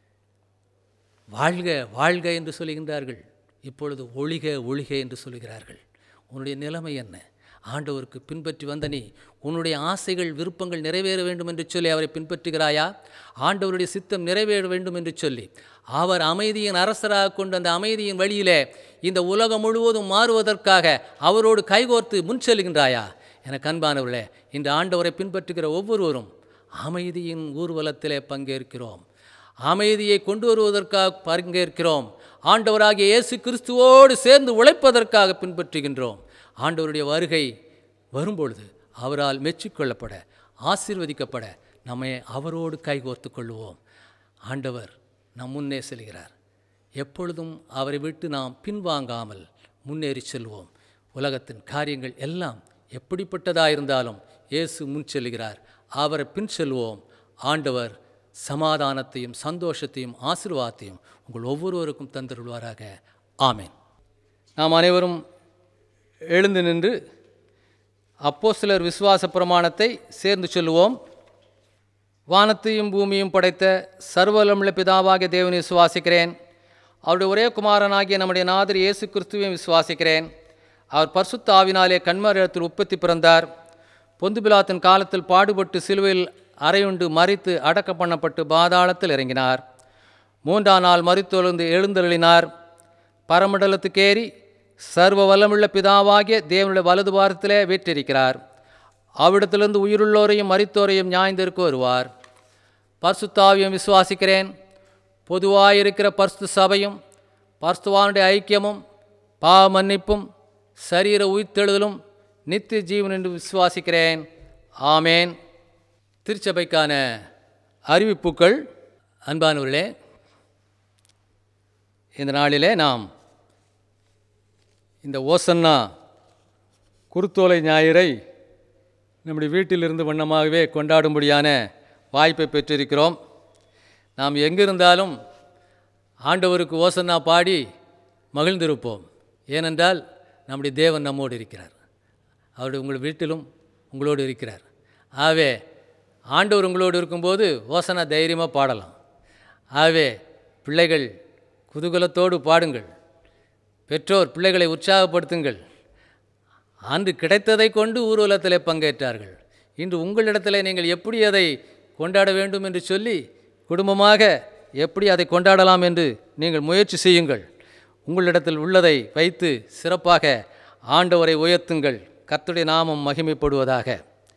வாழ்க வாழ்க என்று சொல்லுகின்றார்கள் இப்பொழுது ஒழிக ஒழிக என்று சொல்லுகிறார்கள் உன்னுடைய நிலைமை என்ன ஆண்டவருக்கு பின்பற்றி வந்த நீ உன்னுடைய ஆசைகள் விருப்பங்கள் நிறைவேற வேண்டும் என்று சொல்லி அவரை பின்பற்றுகிறாயா ஆண்டவருடைய சித்தம் நிறைவேற வேண்டும் என்று சொல்லி அவர் அமைதியின் அரசராக கொண்டு அந்த அமைதியின் வழியிலே இந்த உலகம் முழுவதும் மாறுவதற்காக அவரோடு கைகோர்த்து முன் செல்கின்றாயா எனக்கு அன்பானவர்களே இந்த ஆண்டவரை பின்பற்றுகிற ஒவ்வொருவரும் அமைதியின் ஊர்வலத்திலே பங்கேற்கிறோம் அமைதியை கொண்டு வருவதற்காக பங்கேற்கிறோம் ஆண்டவராகிய இயேசு கிறிஸ்துவோடு சேர்ந்து உழைப்பதற்காக பின்பற்றுகின்றோம் ஆண்டவருடைய வருகை வரும்பொழுது அவரால் மெச்சிக்கொள்ளப்பட ஆசீர்வதிக்கப்பட நம்மை அவரோடு கைகோர்த்து கொள்வோம் ஆண்டவர் நம் முன்னே செல்கிறார் எப்பொழுதும் அவரை விட்டு நாம் பின்வாங்காமல் முன்னேறி செல்வோம் உலகத்தின் காரியங்கள் எல்லாம் எப்படிப்பட்டதாக இருந்தாலும் இயேசு முன் செல்கிறார் அவரை பின் செல்வோம் ஆண்டவர் சமாதானத்தையும் சந்தோஷத்தையும் ஆசீர்வாதத்தையும் உங்கள் ஒவ்வொருவருக்கும் தந்தருள்வாராக ஆமென் நாம் அனைவரும் எழுந்து நின்று அப்போஸ்தலர் விசுவாச பிரமாணத்தை சேர்ந்து சொல்லுவோம் வானத்தையும் பூமியும் படைத்த சர்வலமுள்ள பிதாவாகிய தேவனை விசுவாசிக்கிறேன் அவருடைய ஒரே குமாரனாகிய நம்முடைய நாதர் இயேசு கிறிஸ்துவையும் விசுவாசிக்கிறேன் அவர் பரிசுத்த ஆவினாலே கண்மரத்தில் உற்பத்தி பிறந்தார் பொந்து பிலாத்தின் காலத்தில் பாடுபட்டு சிலுவையில் அறையுண்டு மறித்து அடக்க பண்ணப்பட்டு பாதாளத்தில் இறங்கினார் மூன்றாம் நாள் மறித்தொழுந்து எழுந்தருளினார் பரமண்டலத்துக்கேறி சர்வ வல்லமுள்ள பிதாவாகிய தேவனுடைய வலது பாரத்திலே வீற்றிருக்கிறார் அவ்விடத்திலிருந்து உயிருள்ளோரையும் மரித்தோரையும் நியாய்ந்திருக்க வருவார் பரிசுத்தாவியம் விசுவாசிக்கிறேன் பொதுவாயிருக்கிற பரிசு சபையும் பரிசுவானுடைய ஐக்கியமும் பாவ மன்னிப்பும் சரீர உயிர்த்தெழுதலும் நித்திய ஜீவன் என்று விசுவாசிக்கிறேன் ஆமேன் திருச்சபைக்கான அறிவிப்புகள் அன்பானவர்களே இந்த நாளிலே நாம் இந்த ஓசன்னா குருத்தோலை ஞாயிறை நம்முடைய வீட்டிலிருந்து வண்ணமாகவே கொண்டாடும்படியான வாய்ப்பை பெற்றிருக்கிறோம் நாம் எங்கிருந்தாலும் ஆண்டவருக்கு ஓசன்னா பாடி மகிழ்ந்திருப்போம் ஏனென்றால் நம்முடைய தேவன் நம்மோடு இருக்கிறார் அவருடைய உங்கள் வீட்டிலும் உங்களோடு இருக்கிறார் ஆகவே ஆண்டவர் உங்களோடு இருக்கும்போது ஓசனா தைரியமாக பாடலாம் ஆகவே பிள்ளைகள் குதூகலத்தோடு பாடுங்கள் பெற்றோர் பிள்ளைகளை உற்சாகப்படுத்துங்கள் அன்று கிடைத்ததை கொண்டு ஊர்வலத்தில் பங்கேற்றார்கள் இன்று உங்களிடத்தில் நீங்கள் எப்படி அதை கொண்டாட வேண்டும் என்று சொல்லி குடும்பமாக எப்படி அதை கொண்டாடலாம் என்று நீங்கள் முயற்சி செய்யுங்கள் உங்களிடத்தில் உள்ளதை வைத்து சிறப்பாக ஆண்டவரை உயர்த்துங்கள் கர்த்தருடைய நாமம் மகிமைப்படுவதாக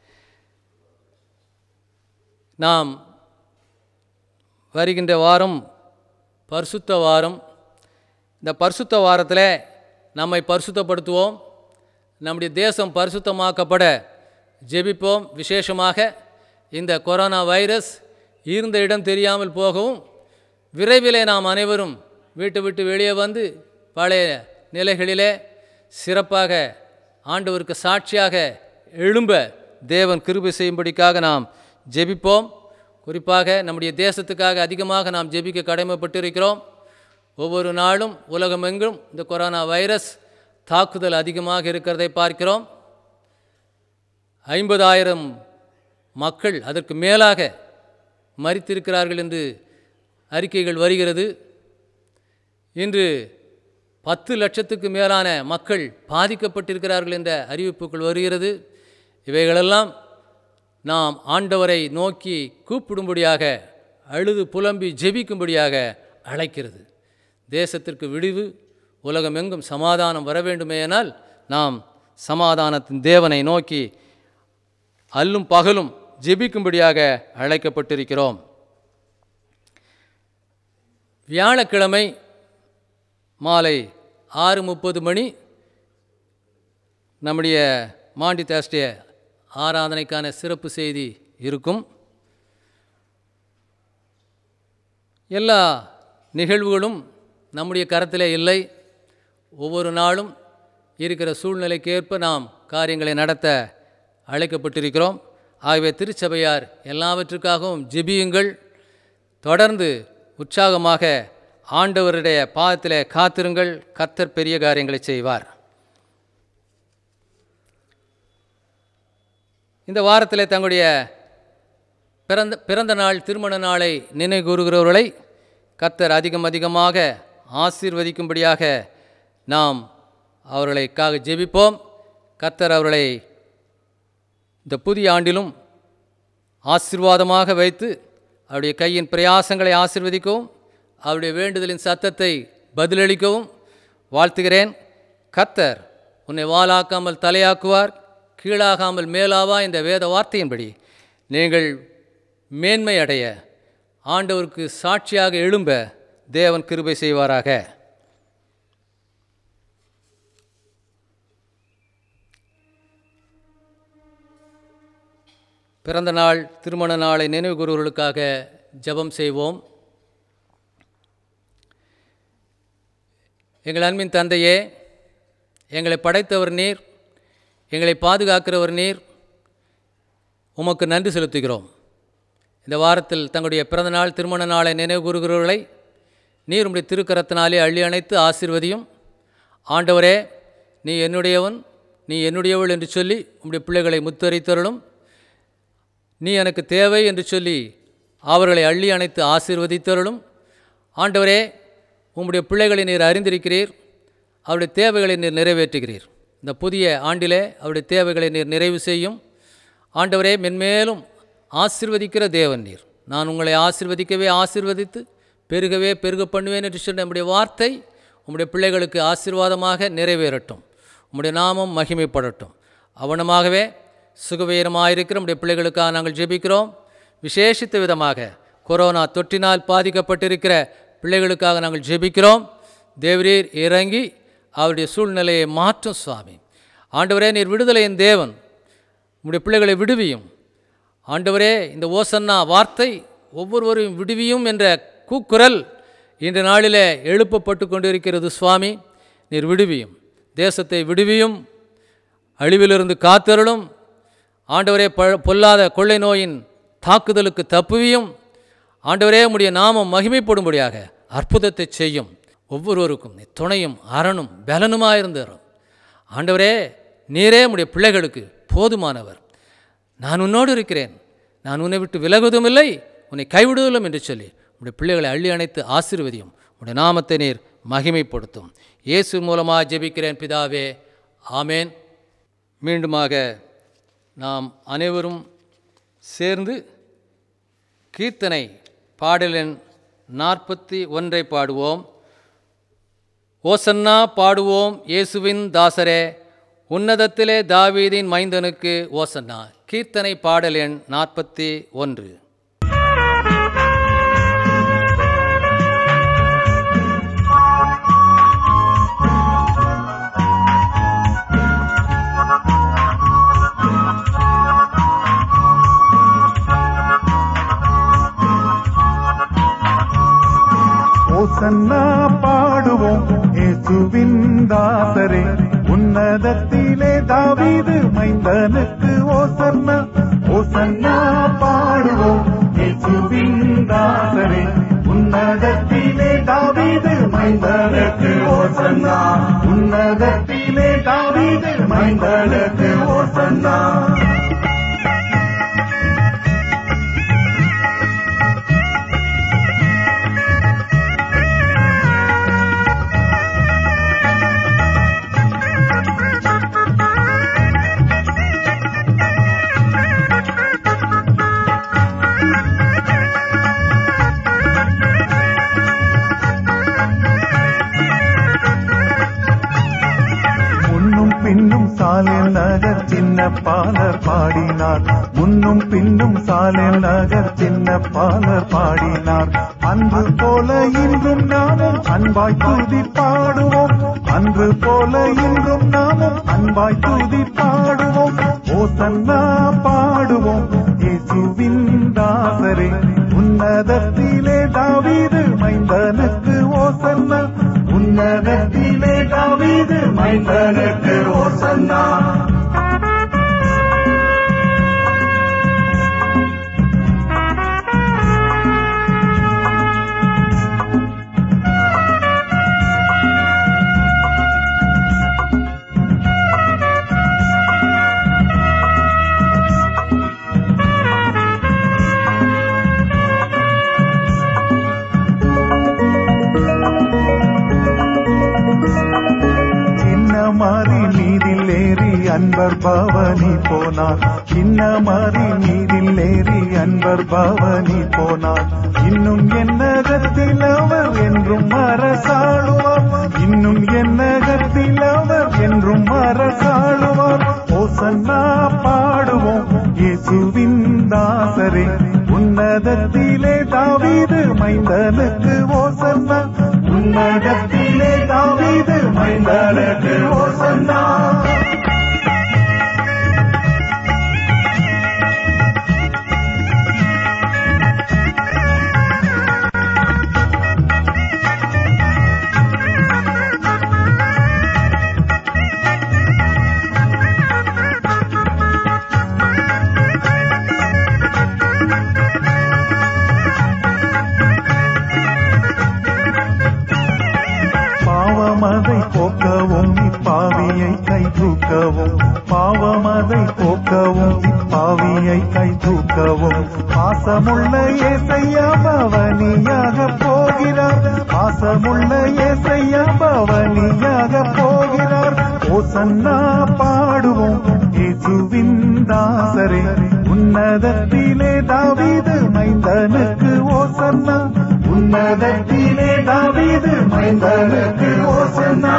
நாம் வருகின்ற வாரம் பரிசுத்த வாரம் இந்த பரிசுத்த வாரத்தில் நம்மை பரிசுத்தப்படுத்துவோம் நம்முடைய தேசம் பரிசுத்தமாக்கப்பட ஜெபிப்போம் விசேஷமாக இந்த கொரோனா வைரஸ் இருந்த இடம் தெரியாமல் போகவும் விரைவிலே நாம் அனைவரும் வீட்டை விட்டு வெளியே வந்து பழைய நிலைகளிலே சிறப்பாக ஆண்டவருக்கு சாட்சியாக எழும்ப தேவன் கிருபை செய்யும்படிக்காக நாம் ஜெபிப்போம் குறிப்பாக நம்முடைய தேசத்துக்காக அதிகமாக நாம் ஜெபிக்க கடமைப்பட்டிருக்கிறோம் ஒவ்வொரு நாளும் உலகமெங்கும் இந்த கொரோனா வைரஸ் தாக்குதல் அதிகமாக இருக்கிறதை பார்க்கிறோம் ஐம்பதாயிரம் மக்கள் அதற்கு மேலாக மறித்திருக்கிறார்கள் என்று அறிக்கைகள் வருகிறது இன்று பத்து லட்சத்துக்கு மேலான மக்கள் பாதிக்கப்பட்டிருக்கிறார்கள் என்ற அறிவிப்புகள் வருகிறது இவைகளெல்லாம் நாம் ஆண்டவரை நோக்கி கூப்பிடும்படியாக அழுது புலம்பி ஜெபிக்கும்படியாக அழைக்கிறது தேசத்திற்கு விடிவு உலகமெங்கும் சமாதானம் வர வேண்டுமேயானால் நாம் சமாதானத்தின் தேவனை நோக்கி அல்லும் பகலும் ஜெபிக்கும்படியாக அழைக்கப்பட்டிருக்கிறோம் வியாழக்கிழமை மாலை ஆறு முப்பது மணி நம்முடைய மாண்டி தேஸ்டிய ஆராதனைக்கான சிறப்பு செய்தி இருக்கும் எல்லா நிகழ்வுகளும் நம்முடைய கரத்திலே இல்லை ஒவ்வொரு நாளும் இருக்கிற சூழ்நிலைக்கேற்ப நாம் காரியங்களை நடத்த அழைக்கப்பட்டிருக்கிறோம் ஆகவே திருச்சபையார் எல்லாவற்றுக்காகவும் ஜெபியுங்கள் தொடர்ந்து உற்சாகமாக ஆண்டவருடைய பாதத்தில் காத்திருங்கள் கர்த்தர் பெரிய காரியங்களை செய்வார் இந்த வாரத்தில் தங்களுடைய பிறந்த பிறந்த நாள் திருமண நாளை நினைவு கூறுகிறவர்களை கர்த்தர் அதிகம் அதிகமாக ஆசீர்வதிக்கும்படியாக நாம் அவர்களுக்காக ஜெபிப்போம் கர்த்தர் அவர்களை இந்த புதிய ஆண்டிலும் ஆசீர்வாதமாக வைத்து அவருடைய கையின் பிரயாசங்களை ஆசீர்வதிக்கவும் அவருடைய வேண்டுதலின் சத்தத்தை பதிலளிக்கவும் வாழ்த்துகிறேன் கத்தர் உன்னை வாலாக்காமல் தலையாக்குவார் கீழாகாமல் மேலாவா இந்த வேத வார்த்தையின்படி நீங்கள் மேன்மை அடைய ஆண்டவருக்கு சாட்சியாக எழும்ப தேவன் கிருபை செய்வாராக பிறந்த நாள் திருமண நாளை நினைவு கூறுவர்களுக்காக ஜெபம் செய்வோம் எங்கள் அன்பின் தந்தையே எங்களை படைத்தவர் நீர் எங்களை பாதுகாக்கிறவர் நீர் உமக்கு நன்றி செலுத்துகிறோம் இந்த வாரத்தில் தங்களுடைய பிறந்த நாள் திருமண நாளை நினைவு கூறுகிறவர்களை நீர் உம்முடைய திருக்கரத்தினாலே அள்ளி அணைத்து ஆசீர்வதியும் ஆண்டவரே நீ என்னுடையவன் நீ என்னுடையவள் என்று சொல்லி உம்முடைய பிள்ளைகளை முத்தரித்தருளும் நீ எனக்கு தேவை என்று சொல்லி அவர்களை அள்ளி அணைத்து ஆசீர்வதித்தருளும் ஆண்டவரே உம்முடைய பிள்ளைகளை நீர் அறிந்திருக்கிறீர் அவருடைய தேவைகளை நீர் நிறைவேற்றுகிறீர் இந்த புதிய ஆண்டிலே அவருடைய தேவைகளை நீர் நிறைவு செய்யும் ஆண்டவரே மென்மேலும் ஆசிர்வதிக்கிற தேவன் நீர் நான் உங்களை ஆசிர்வதிக்கவே ஆசிர்வதித்து பெருகவே பெருக பண்ணுவேன் என்று சொன்ன நம்முடைய வார்த்தை உம்முடைய பிள்ளைகளுக்கு ஆசீர்வாதமாக நிறைவேறட்டும் உம்முடைய நாமம் மகிமைப்படட்டும் அவனமாகவே சுகவீரமாயிருக்கிற நம்முடைய பிள்ளைகளுக்காக நாங்கள் ஜெபிக்கிறோம் விசேஷித்த விதமாக கொரோனா தொற்றினால் பாதிக்கப்பட்டிருக்கிற பிள்ளைகளுக்காக நாங்கள் ஜெபிக்கிறோம் தேவரீர் இறங்கி அவருடைய சூழ்நிலையை மாற்றும் சுவாமி ஆண்டவரே நீர் விடுதலையின் தேவன் உம்முடைய பிள்ளைகளை விடுவியும் ஆண்டவரே இந்த ஓசன்னா வார்த்தை ஒவ்வொருவரையும் விடுவியும் என்ற கூக்குரல் இன்று நாளிலே எழுப்பப்பட்டு கொண்டிருக்கிறது சுவாமி நீர் விடுவியும் தேசத்தை விடுவியும் அழிவிலிருந்து காத்தருளும் ஆண்டவரே ப பொல்லாத கொள்ளை நோயின் தாக்குதலுக்கு தப்புவியும் ஆண்டவரே உம்முடைய நாமம் மகிமைப்படும்படியாக அற்புதத்தை செய்யும் ஒவ்வொருவருக்கும் நீ துணையும் அரணும் பலனுமாயிருந்தரும் ஆண்டவரே நீரே உம்முடைய பிள்ளைகளுக்கு போதுமானவர் நான் உன்னோடு இருக்கிறேன் நான் உன்னை விட்டு விலகுவதும் இல்லை உன்னை கைவிடுவதில்லை என்று சொல்லி உம்முடைய பிள்ளைகளை அள்ளி அணைத்து ஆசீர்வதியும் உம்முடைய நாமத்தை நீர் மகிமைப்படுத்தும் இயேசு மூலமாக ஜெபிக்கிறேன் பிதாவே ஆமேன் மீண்டுமாக நாம் அனைவரும் சேர்ந்து கீர்த்தனை பாடலின் நாற்பத்தி ஒன்றை பாடுவோம் ஓசன்னா பாடுவோம் இயேசுவின் தாசரே உன்னதத்திலே தாவீதின் மைந்தனுக்கு ஓசன்னா கீர்த்தனை பாடல் எண் நாற்பத்தி ஒன்று ஓசன்னா பாடுவோம் இயேசுவின் தாசரே உன்னதத்திலே தாவீது மைந்தனுக்கு ஓசன்னா ஓசன்னா பாடுவோம் இயேசுவின் தாசரே உன்னதத்திலே தாவீது மைந்தனுக்கு ஓசன்னா உன்னதத்திலே தாவீது மைந்தனுக்கு ஓசன்னா முன்னும் பின்னும் சாலேல் நகர் சின்ன பாலர் பாடினார் முன்னும் பின்னும் சாலேல் நகர் சின்ன பாலர் பாடினார் அன்று போல இன்றும் நாமும் அன்பாய் துதி பாடுவோம் அன்று போல இன்றும் நாமும் அன்பாய் துதி பாடுவோம் ஓசன்னா பாடுவோம் இயேசுவின் தாசரே உன்னதத்திலே தாவீது மைந்தனுக்கு ஓசன்னா உன்னதத்திலே தாவீது மைந்தனுக்கு ஓசன்னா சின்ன மாறி மீதில் ஏறி அன்பர் பவனி போனார் சின்ன மாறி மீதில் ஏறி அன்பர் பவனி போனார் இன்னும் என்னகத்தில் அவர் என்றும் அரசாளுவார் இன்னும் என்னகத்தில் அவர் என்றும் அரசாளுவார் ஓசன்னா பாடுவோம் இயேசுவின் தாசரே உன்னதத்திலே தாவீது மைந்தனுக்கு ஓசன்னா உன்னதத்திலே தாவீது மைந்தனுக்கு ஓசன்னா பாவமதை போக்கவும் இப்பாவியை கை தூக்கவும் பாவமதை போக்கவும் இப்பாவியை கை தூக்கவும் பாசமுள்ள ஏசையா பவனியாக போகிறார் பாசமுள்ள ஏசையா பவனியாக போகிறார் ஓசன்னா பாடுவோம் இயேசுவின் தாசரே உன்னதத்திலே தாவீது மைந்தனுக்கு ஓசன்னா உன்னதத்திலே தாவீது மைந்தனுக்கு ஓசன்னா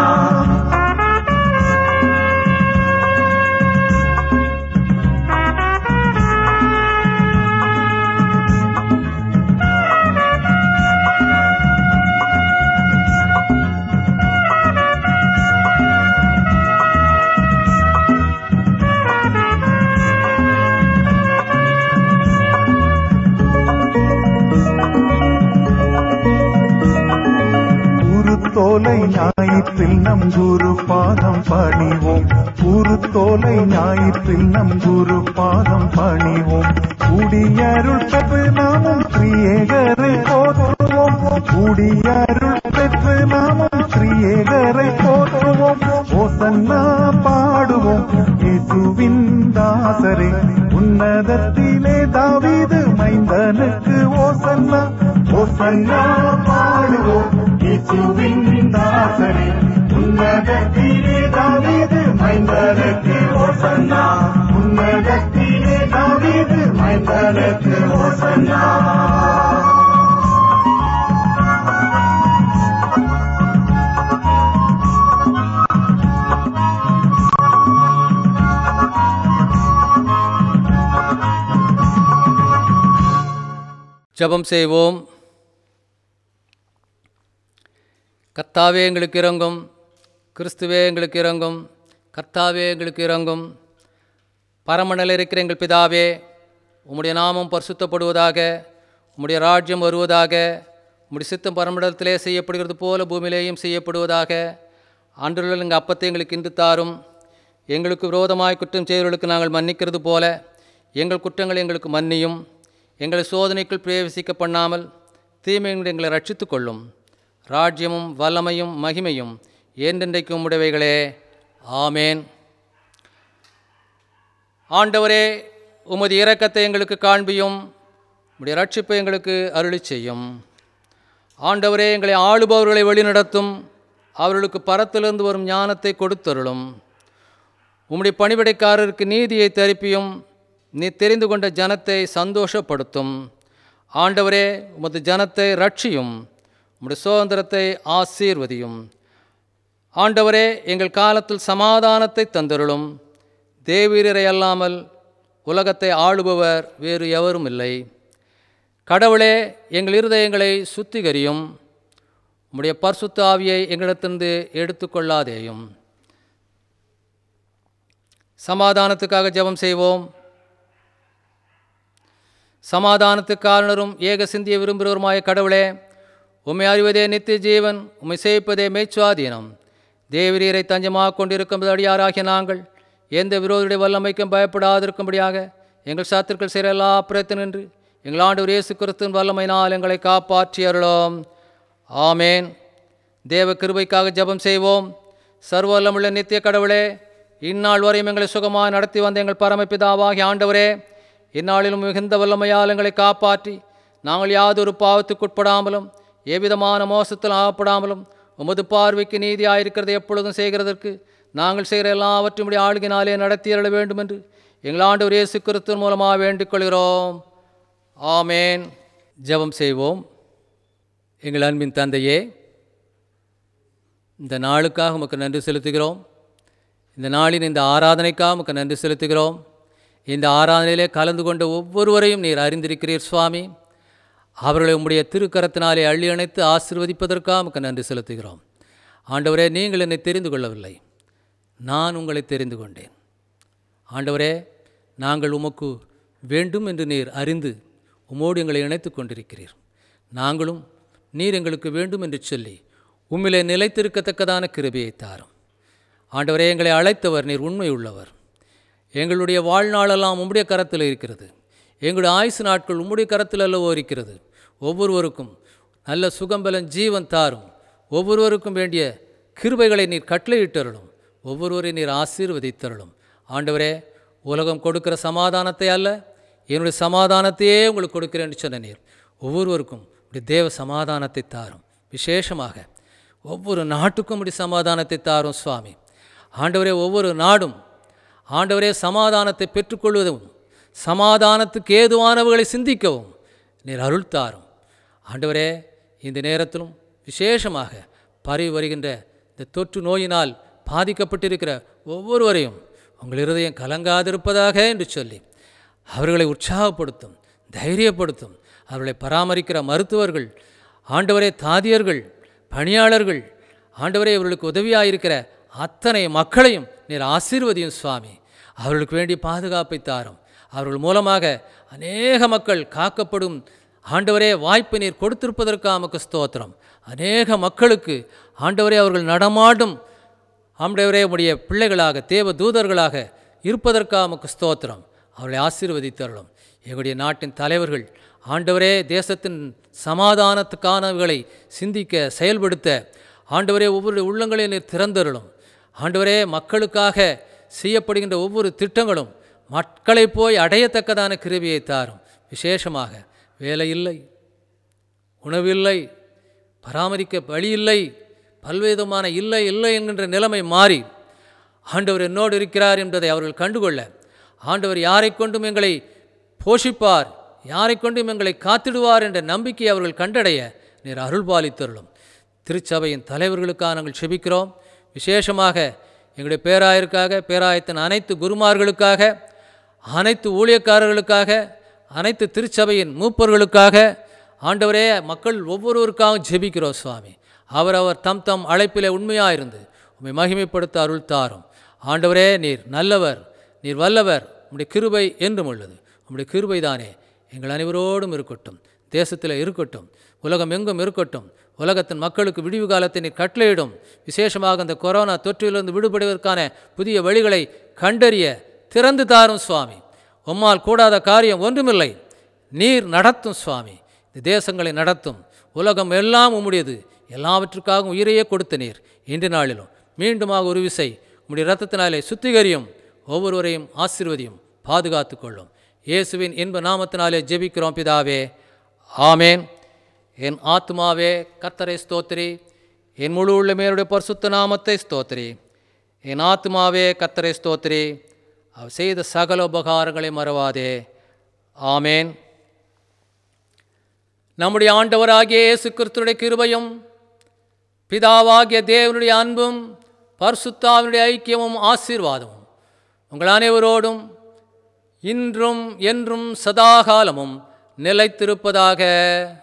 குருத்தோலை ஞாயிற்றில் நம் குரு பாதம் பணிவோம் குருத்தோலை ஞாயிற்றில் நம் குரு பாதம் பணிவோம் குடியருள் பெற்று நாமும் திரியேகரை போற்றுவோம் குடியருள் பெற்று நாமும் திரியேகரை போற்றுவோம் ஓசன்னா பாடுவோம் இயேசுவின் தாசரே உன்னதத்திலே தாவீது மைந்தனுக்கு ஓசன்னா ஓசன்னா பாடுவோம் இயேசுவின் தாசரே உன்னதத்திலே தாவீது மைந்தனுக்கு ஓசன்னா உன்னதத்திலே தாவீது மைந்தனுக்கு ஓசன்னா ஜெபம் செய்வோம் கர்த்தாவே எங்களுக்கு இறங்கும் கிறிஸ்துவே எங்களுக்கு இறங்கும் கர்த்தாவே எங்களுக்கு இறங்கும் பரமநிலை இருக்கிற எங்கள் பிதாவே உம்முடைய நாமம் பரிசுத்தப்படுவதாக உம்முடைய ராஜ்யம் வருவதாக உம்முடைய சித்தம் பரமண்டலத்திலே செய்யப்படுகிறது போல பூமியிலேயும் செய்யப்படுவதாக ஆண்டுள்ள எங்கள் அப்பத்தை எங்களுக்கு இன்று தாரும் எங்களுக்கு விரோதமாய் குற்றம் செய்தவர்களுக்கு நாங்கள் மன்னிக்கிறது போல எங்கள் குற்றங்களை எங்களுக்கு மன்னியும் எங்களை சோதனைக்குள் பிரவேசிக்க பண்ணாமல் தீமையிலிருந்து எங்களை ரட்சித்துக் கொள்ளும் ராஜ்யமும் வல்லமையும் மகிமையும் என்றென்றைக்கும் உடையவைகளே ஆமேன் ஆண்டவரே உமது இரக்கத்தை எங்களுக்கு காண்பியும் உம்முடைய ரட்சிப்பை எங்களுக்கு அருளி செய்யும் ஆண்டவரே எங்களை ஆளுபவர்களை வழிநடத்தும் அவர்களுக்கு பரத்திலிருந்து வரும் ஞானத்தை கொடுத்தருளும் உம்முடைய பணிவிடைக்காரருக்கு நீதியை தரிப்பியும் நீ தெரிந்து கொண்ட ஜனத்தை சந்தோஷப்படுத்தும் ஆண்டவரே உமது ஜனத்தை ரட்சியும் உம்முடைய சுதந்திரத்தை ஆசீர்வதியும் ஆண்டவரே எங்கள் காலத்தில் சமாதானத்தை தந்தருளும் தேவீரரை அல்லாமல் உலகத்தை ஆளுபவர் வேறு எவரும் இல்லை கடவுளே எங்கள் இருதயங்களை சுத்திகரியும் உம்முடைய பரிசுத்த ஆவியை எங்களிடத்திலிருந்து எடுத்துக்கொள்ளாதேயும் சமாதானத்துக்காக ஜெபம் செய்வோம் சமாதானத்துக்கு காரணரும் ஏக சிந்திய விரும்புகிறவருமாய கடவுளே உம்மை அறிவதே நித்திய ஜீவன் உம்மை சேவிப்பதே மெய்ச்சுவாதீனம் தேவரீரை தஞ்சமாக கொண்டிருக்கும் அடியாராகிய நாங்கள் எந்த விரோதியுடைய வல்லமைக்கும் பயப்படாதிருக்கும்படியாக எங்கள் சாத்திற்கள் செய்கிற எல்லா பிரயத்தனின்று எங்கள் ஆண்டவர் இயேசு கிறிஸ்துவின் வல்லமையினால் எங்களை காப்பாற்றி அருளோம் ஆமேன் தேவ கிருபைக்காக ஜெபம் செய்வோம் சர்வல்லமுள்ள நித்திய கடவுளே இந்நாள் வரையும் எங்களை சுகமாக நடத்தி வந்த எங்கள் பரமபிதாவாகிய ஆண்டவரே இந்நாளிலும் மிகுந்த வல்லமையால் எங்களை காப்பாற்றி நாங்கள் யாதொரு பாவத்துக்குட்படாமலும் எவ்விதமான மோசத்தில் ஆகப்படாமலும் உமது பார்வைக்கு நீதியாயிருக்கிறது எப்பொழுதும் செய்கிறதற்கு நாங்கள் செய்கிற எல்லாவற்றுடைய ஆளுகினாலே நடத்தியருள வேண்டும் என்று எங்கள் ஆண்டவர் இயேசு கிறிஸ்துவின் மூலமாக வேண்டிக் கொள்கிறோம் ஆமேன் ஜெபம் செய்வோம் எங்கள் அன்பின் தந்தையே இந்த நாளுக்காக உமக்கு நன்றி செலுத்துகிறோம் இந்த நாளின் இந்த ஆராதனைக்காக உமக்கு நன்றி செலுத்துகிறோம் இந்த ஆராதனையிலே கலந்து கொண்ட ஒவ்வொருவரையும் நீர் அறிந்திருக்கிறீர் சுவாமி அவர்களை உம்முடைய திருக்கரத்தினாலே அள்ளி அணைத்து ஆசிர்வதிப்பதற்காக உமக்கு நன்றி செலுத்துகிறோம் ஆண்டவரே நீங்கள் என்னை தெரிந்து கொள்ளவில்லை நான் உங்களை தெரிந்து கொண்டேன் ஆண்டவரே நாங்கள் உமக்கு வேண்டும் என்று நீர் அறிந்து உமோடு எங்களை இணைத்துக் கொண்டிருக்கிறீர் நாங்களும் நீர் எங்களுக்கு வேண்டும் என்று சொல்லி உம்மிலே நிலைத்திருக்கத்தக்கதான கிருபையை தாரும் ஆண்டவரே எங்களை அழைத்தவர் நீர் உண்மை உள்ளவர் எங்களுடைய வாழ்நாளெல்லாம் உம்முடைய கரத்தில் இருக்கிறது எங்களுடைய ஆயுசு நாட்கள் உம்முடைய கரத்தில் அல்லவோ இருக்கிறது ஒவ்வொருவருக்கும் நல்ல சுகம்பலன் ஜீவன் தாரும் ஒவ்வொருவருக்கும் வேண்டிய கிருபைகளை நீர் கட்டளையிட்டருளும் ஒவ்வொருவரை நீர் ஆசீர்வதித்தருளும் ஆண்டவரே உலகம் கொடுக்கிற சமாதானத்தை அல்ல என்னுடைய சமாதானத்தையே உங்களுக்கு கொடுக்கிறேன்னு சொன்ன நீர் ஒவ்வொருவருக்கும் உடைய தேவ சமாதானத்தை தாரும் விசேஷமாக ஒவ்வொரு நாட்டுக்கும் உடைய சமாதானத்தை தாரும் சுவாமி ஆண்டவரே ஒவ்வொரு நாடும் ஆண்டவரே சமாதானத்தை பெற்றுக்கொள்வதும் சமாதானத்துக்கு ஏதுவானவர்களை சிந்திக்கவும் நீர் அருள் தாரும் ஆண்டவரே இந்த நேரத்திலும் விசேஷமாக பரவி வருகின்ற இந்த தொற்று நோயினால் பாதிக்கப்பட்டிருக்கிற ஒவ்வொருவரையும் உங்கள் இருதயம் கலங்காதிருப்பதாக என்று சொல்லி அவர்களை உற்சாகப்படுத்தும் தைரியப்படுத்தும் அவர்களை பராமரிக்கிற மருத்துவர்கள் ஆண்டவரே தாதியர்கள் பணியாளர்கள் ஆண்டவரே இவர்களுக்கு உதவியாயிருக்கிற அத்தனை மக்களையும் நீர் ஆசீர்வதியும் சுவாமி அவர்களுக்கு வேண்டிய பாதுகாப்பை தாரும் அவர்கள் மூலமாக அநேக மக்கள் காக்கப்படும் ஆண்டவரே வாய்ப்பு நீர் கொடுத்திருப்பதற்காக உமக்கு ஸ்தோத்திரம் அநேக மக்களுக்கு ஆண்டவரே அவர்கள் நடமாடும் ஆண்டவரே உடைய பிள்ளைகளாக தேவ தூதர்களாக இருப்பதற்காக உமக்கு ஸ்தோத்திரம் அவர்களை ஆசீர்வதித்தருளும் எங்களுடைய நாட்டின் தலைவர்கள் ஆண்டவரே தேசத்தின் சமாதானத்துக்கானவர்களை சிந்திக்க செயல்படுத்த ஆண்டவரே ஒவ்வொரு உள்ளங்களையும் நீர் திறந்தருளும் ஆண்டவரே மக்களுக்காக செய்யப்படுகின்ற ஒவ்வொரு திட்டங்களும் மக்களை போய் அடையத்தக்கதான கிருபியை தாரும் விசேஷமாக வேலை இல்லை உணவில்லை பராமரிக்க வழி இல்லை பல்வேதமான இல்லை இல்லை என்கின்ற நிலைமை மாறி ஆண்டவர் என்னோடு இருக்கிறார் என்பதை அவர்கள் கண்டுகொள்ள ஆண்டவர் யாரை கொண்டும் எங்களை போஷிப்பார் யாரை கொண்டும் எங்களை காத்திடுவார் என்ற நம்பிக்கையை அவர்கள் கண்டடைய நீர் அருள்பாலித்தருளும் திருச்சபையின் தலைவர்களுக்காக நாங்கள் செபிக்கிறோம் விசேஷமாக எங்களுடைய பேராயருக்காக பேராயத்தின் அனைத்து குருமார்களுக்காக அனைத்து ஊழியக்காரர்களுக்காக அனைத்து திருச்சபையின் மூப்பர்களுக்காக ஆண்டவரே மக்கள் ஒவ்வொருவருக்காகவும் ஜெபிக்கிறோம் சுவாமி அவரவர் தம் தம் அழைப்பிலே உண்மையாயிருந்து உம்மை மகிமைப்படுத்த அருள் தாரும் ஆண்டவரே நீர் நல்லவர் நீர் வல்லவர் உம்முடைய கிருபை என்றும் உள்ளது உம்முடைய கிருபை தானே எங்கள் அனைவரோடும் இருக்கட்டும் தேசத்தில் இருக்கட்டும் உலகம் எங்கும் இருக்கட்டும் உலகத்தின் மக்களுக்கு விடிவு காலத்தை நீர் கட்டளையிடும் விசேஷமாக இந்த கொரோனா தொற்றிலிருந்து விடுபடுவதற்கான புதிய வழிகளை கண்டறிய திறந்து தாரும் சுவாமி உம்மால் கூடாத காரியம் ஒன்றுமில்லை நீர் நடத்தும் சுவாமி இந்த தேசங்களை நடத்தும் உலகம் எல்லாம் உம்முடையது எல்லாவற்றுக்காகவும் உயிரையே கொடுத்த நீர் இன்று நாளிலும் மீண்டுமாக ஒரு விசை உம்முடைய இரத்தத்தினாலே சுத்திகரியும் ஒவ்வொருவரையும் ஆசீர்வதியும் பாதுகாத்து கொள்ளும் இயேசுவின் இன்ப நாமத்தினாலே ஜெபிக்கிறோம் பிதாவே ஆமேன் என் ஆத்மாவே கர்த்தரை ஸ்தோத்திரி என் முழு உள்ளமேருடைய பரிசுத்த நாமத்தை ஸ்தோத்திரி என் ஆத்மாவே கர்த்தரை ஸ்தோத்திரி அவர் செய்த சகல உபகாரங்களை மறவாதே ஆமேன் நம்முடைய ஆண்டவராகிய இயேசு கிறிஸ்துடைய கிருபையும் பிதாவாகிய தேவனுடைய அன்பும் பரிசுத்தாவினுடைய ஐக்கியமும் ஆசீர்வாதமும் உங்கள் அனைவரோடும் இன்றும் என்றும் சதாகாலமும் நிலைத்திருப்பதாக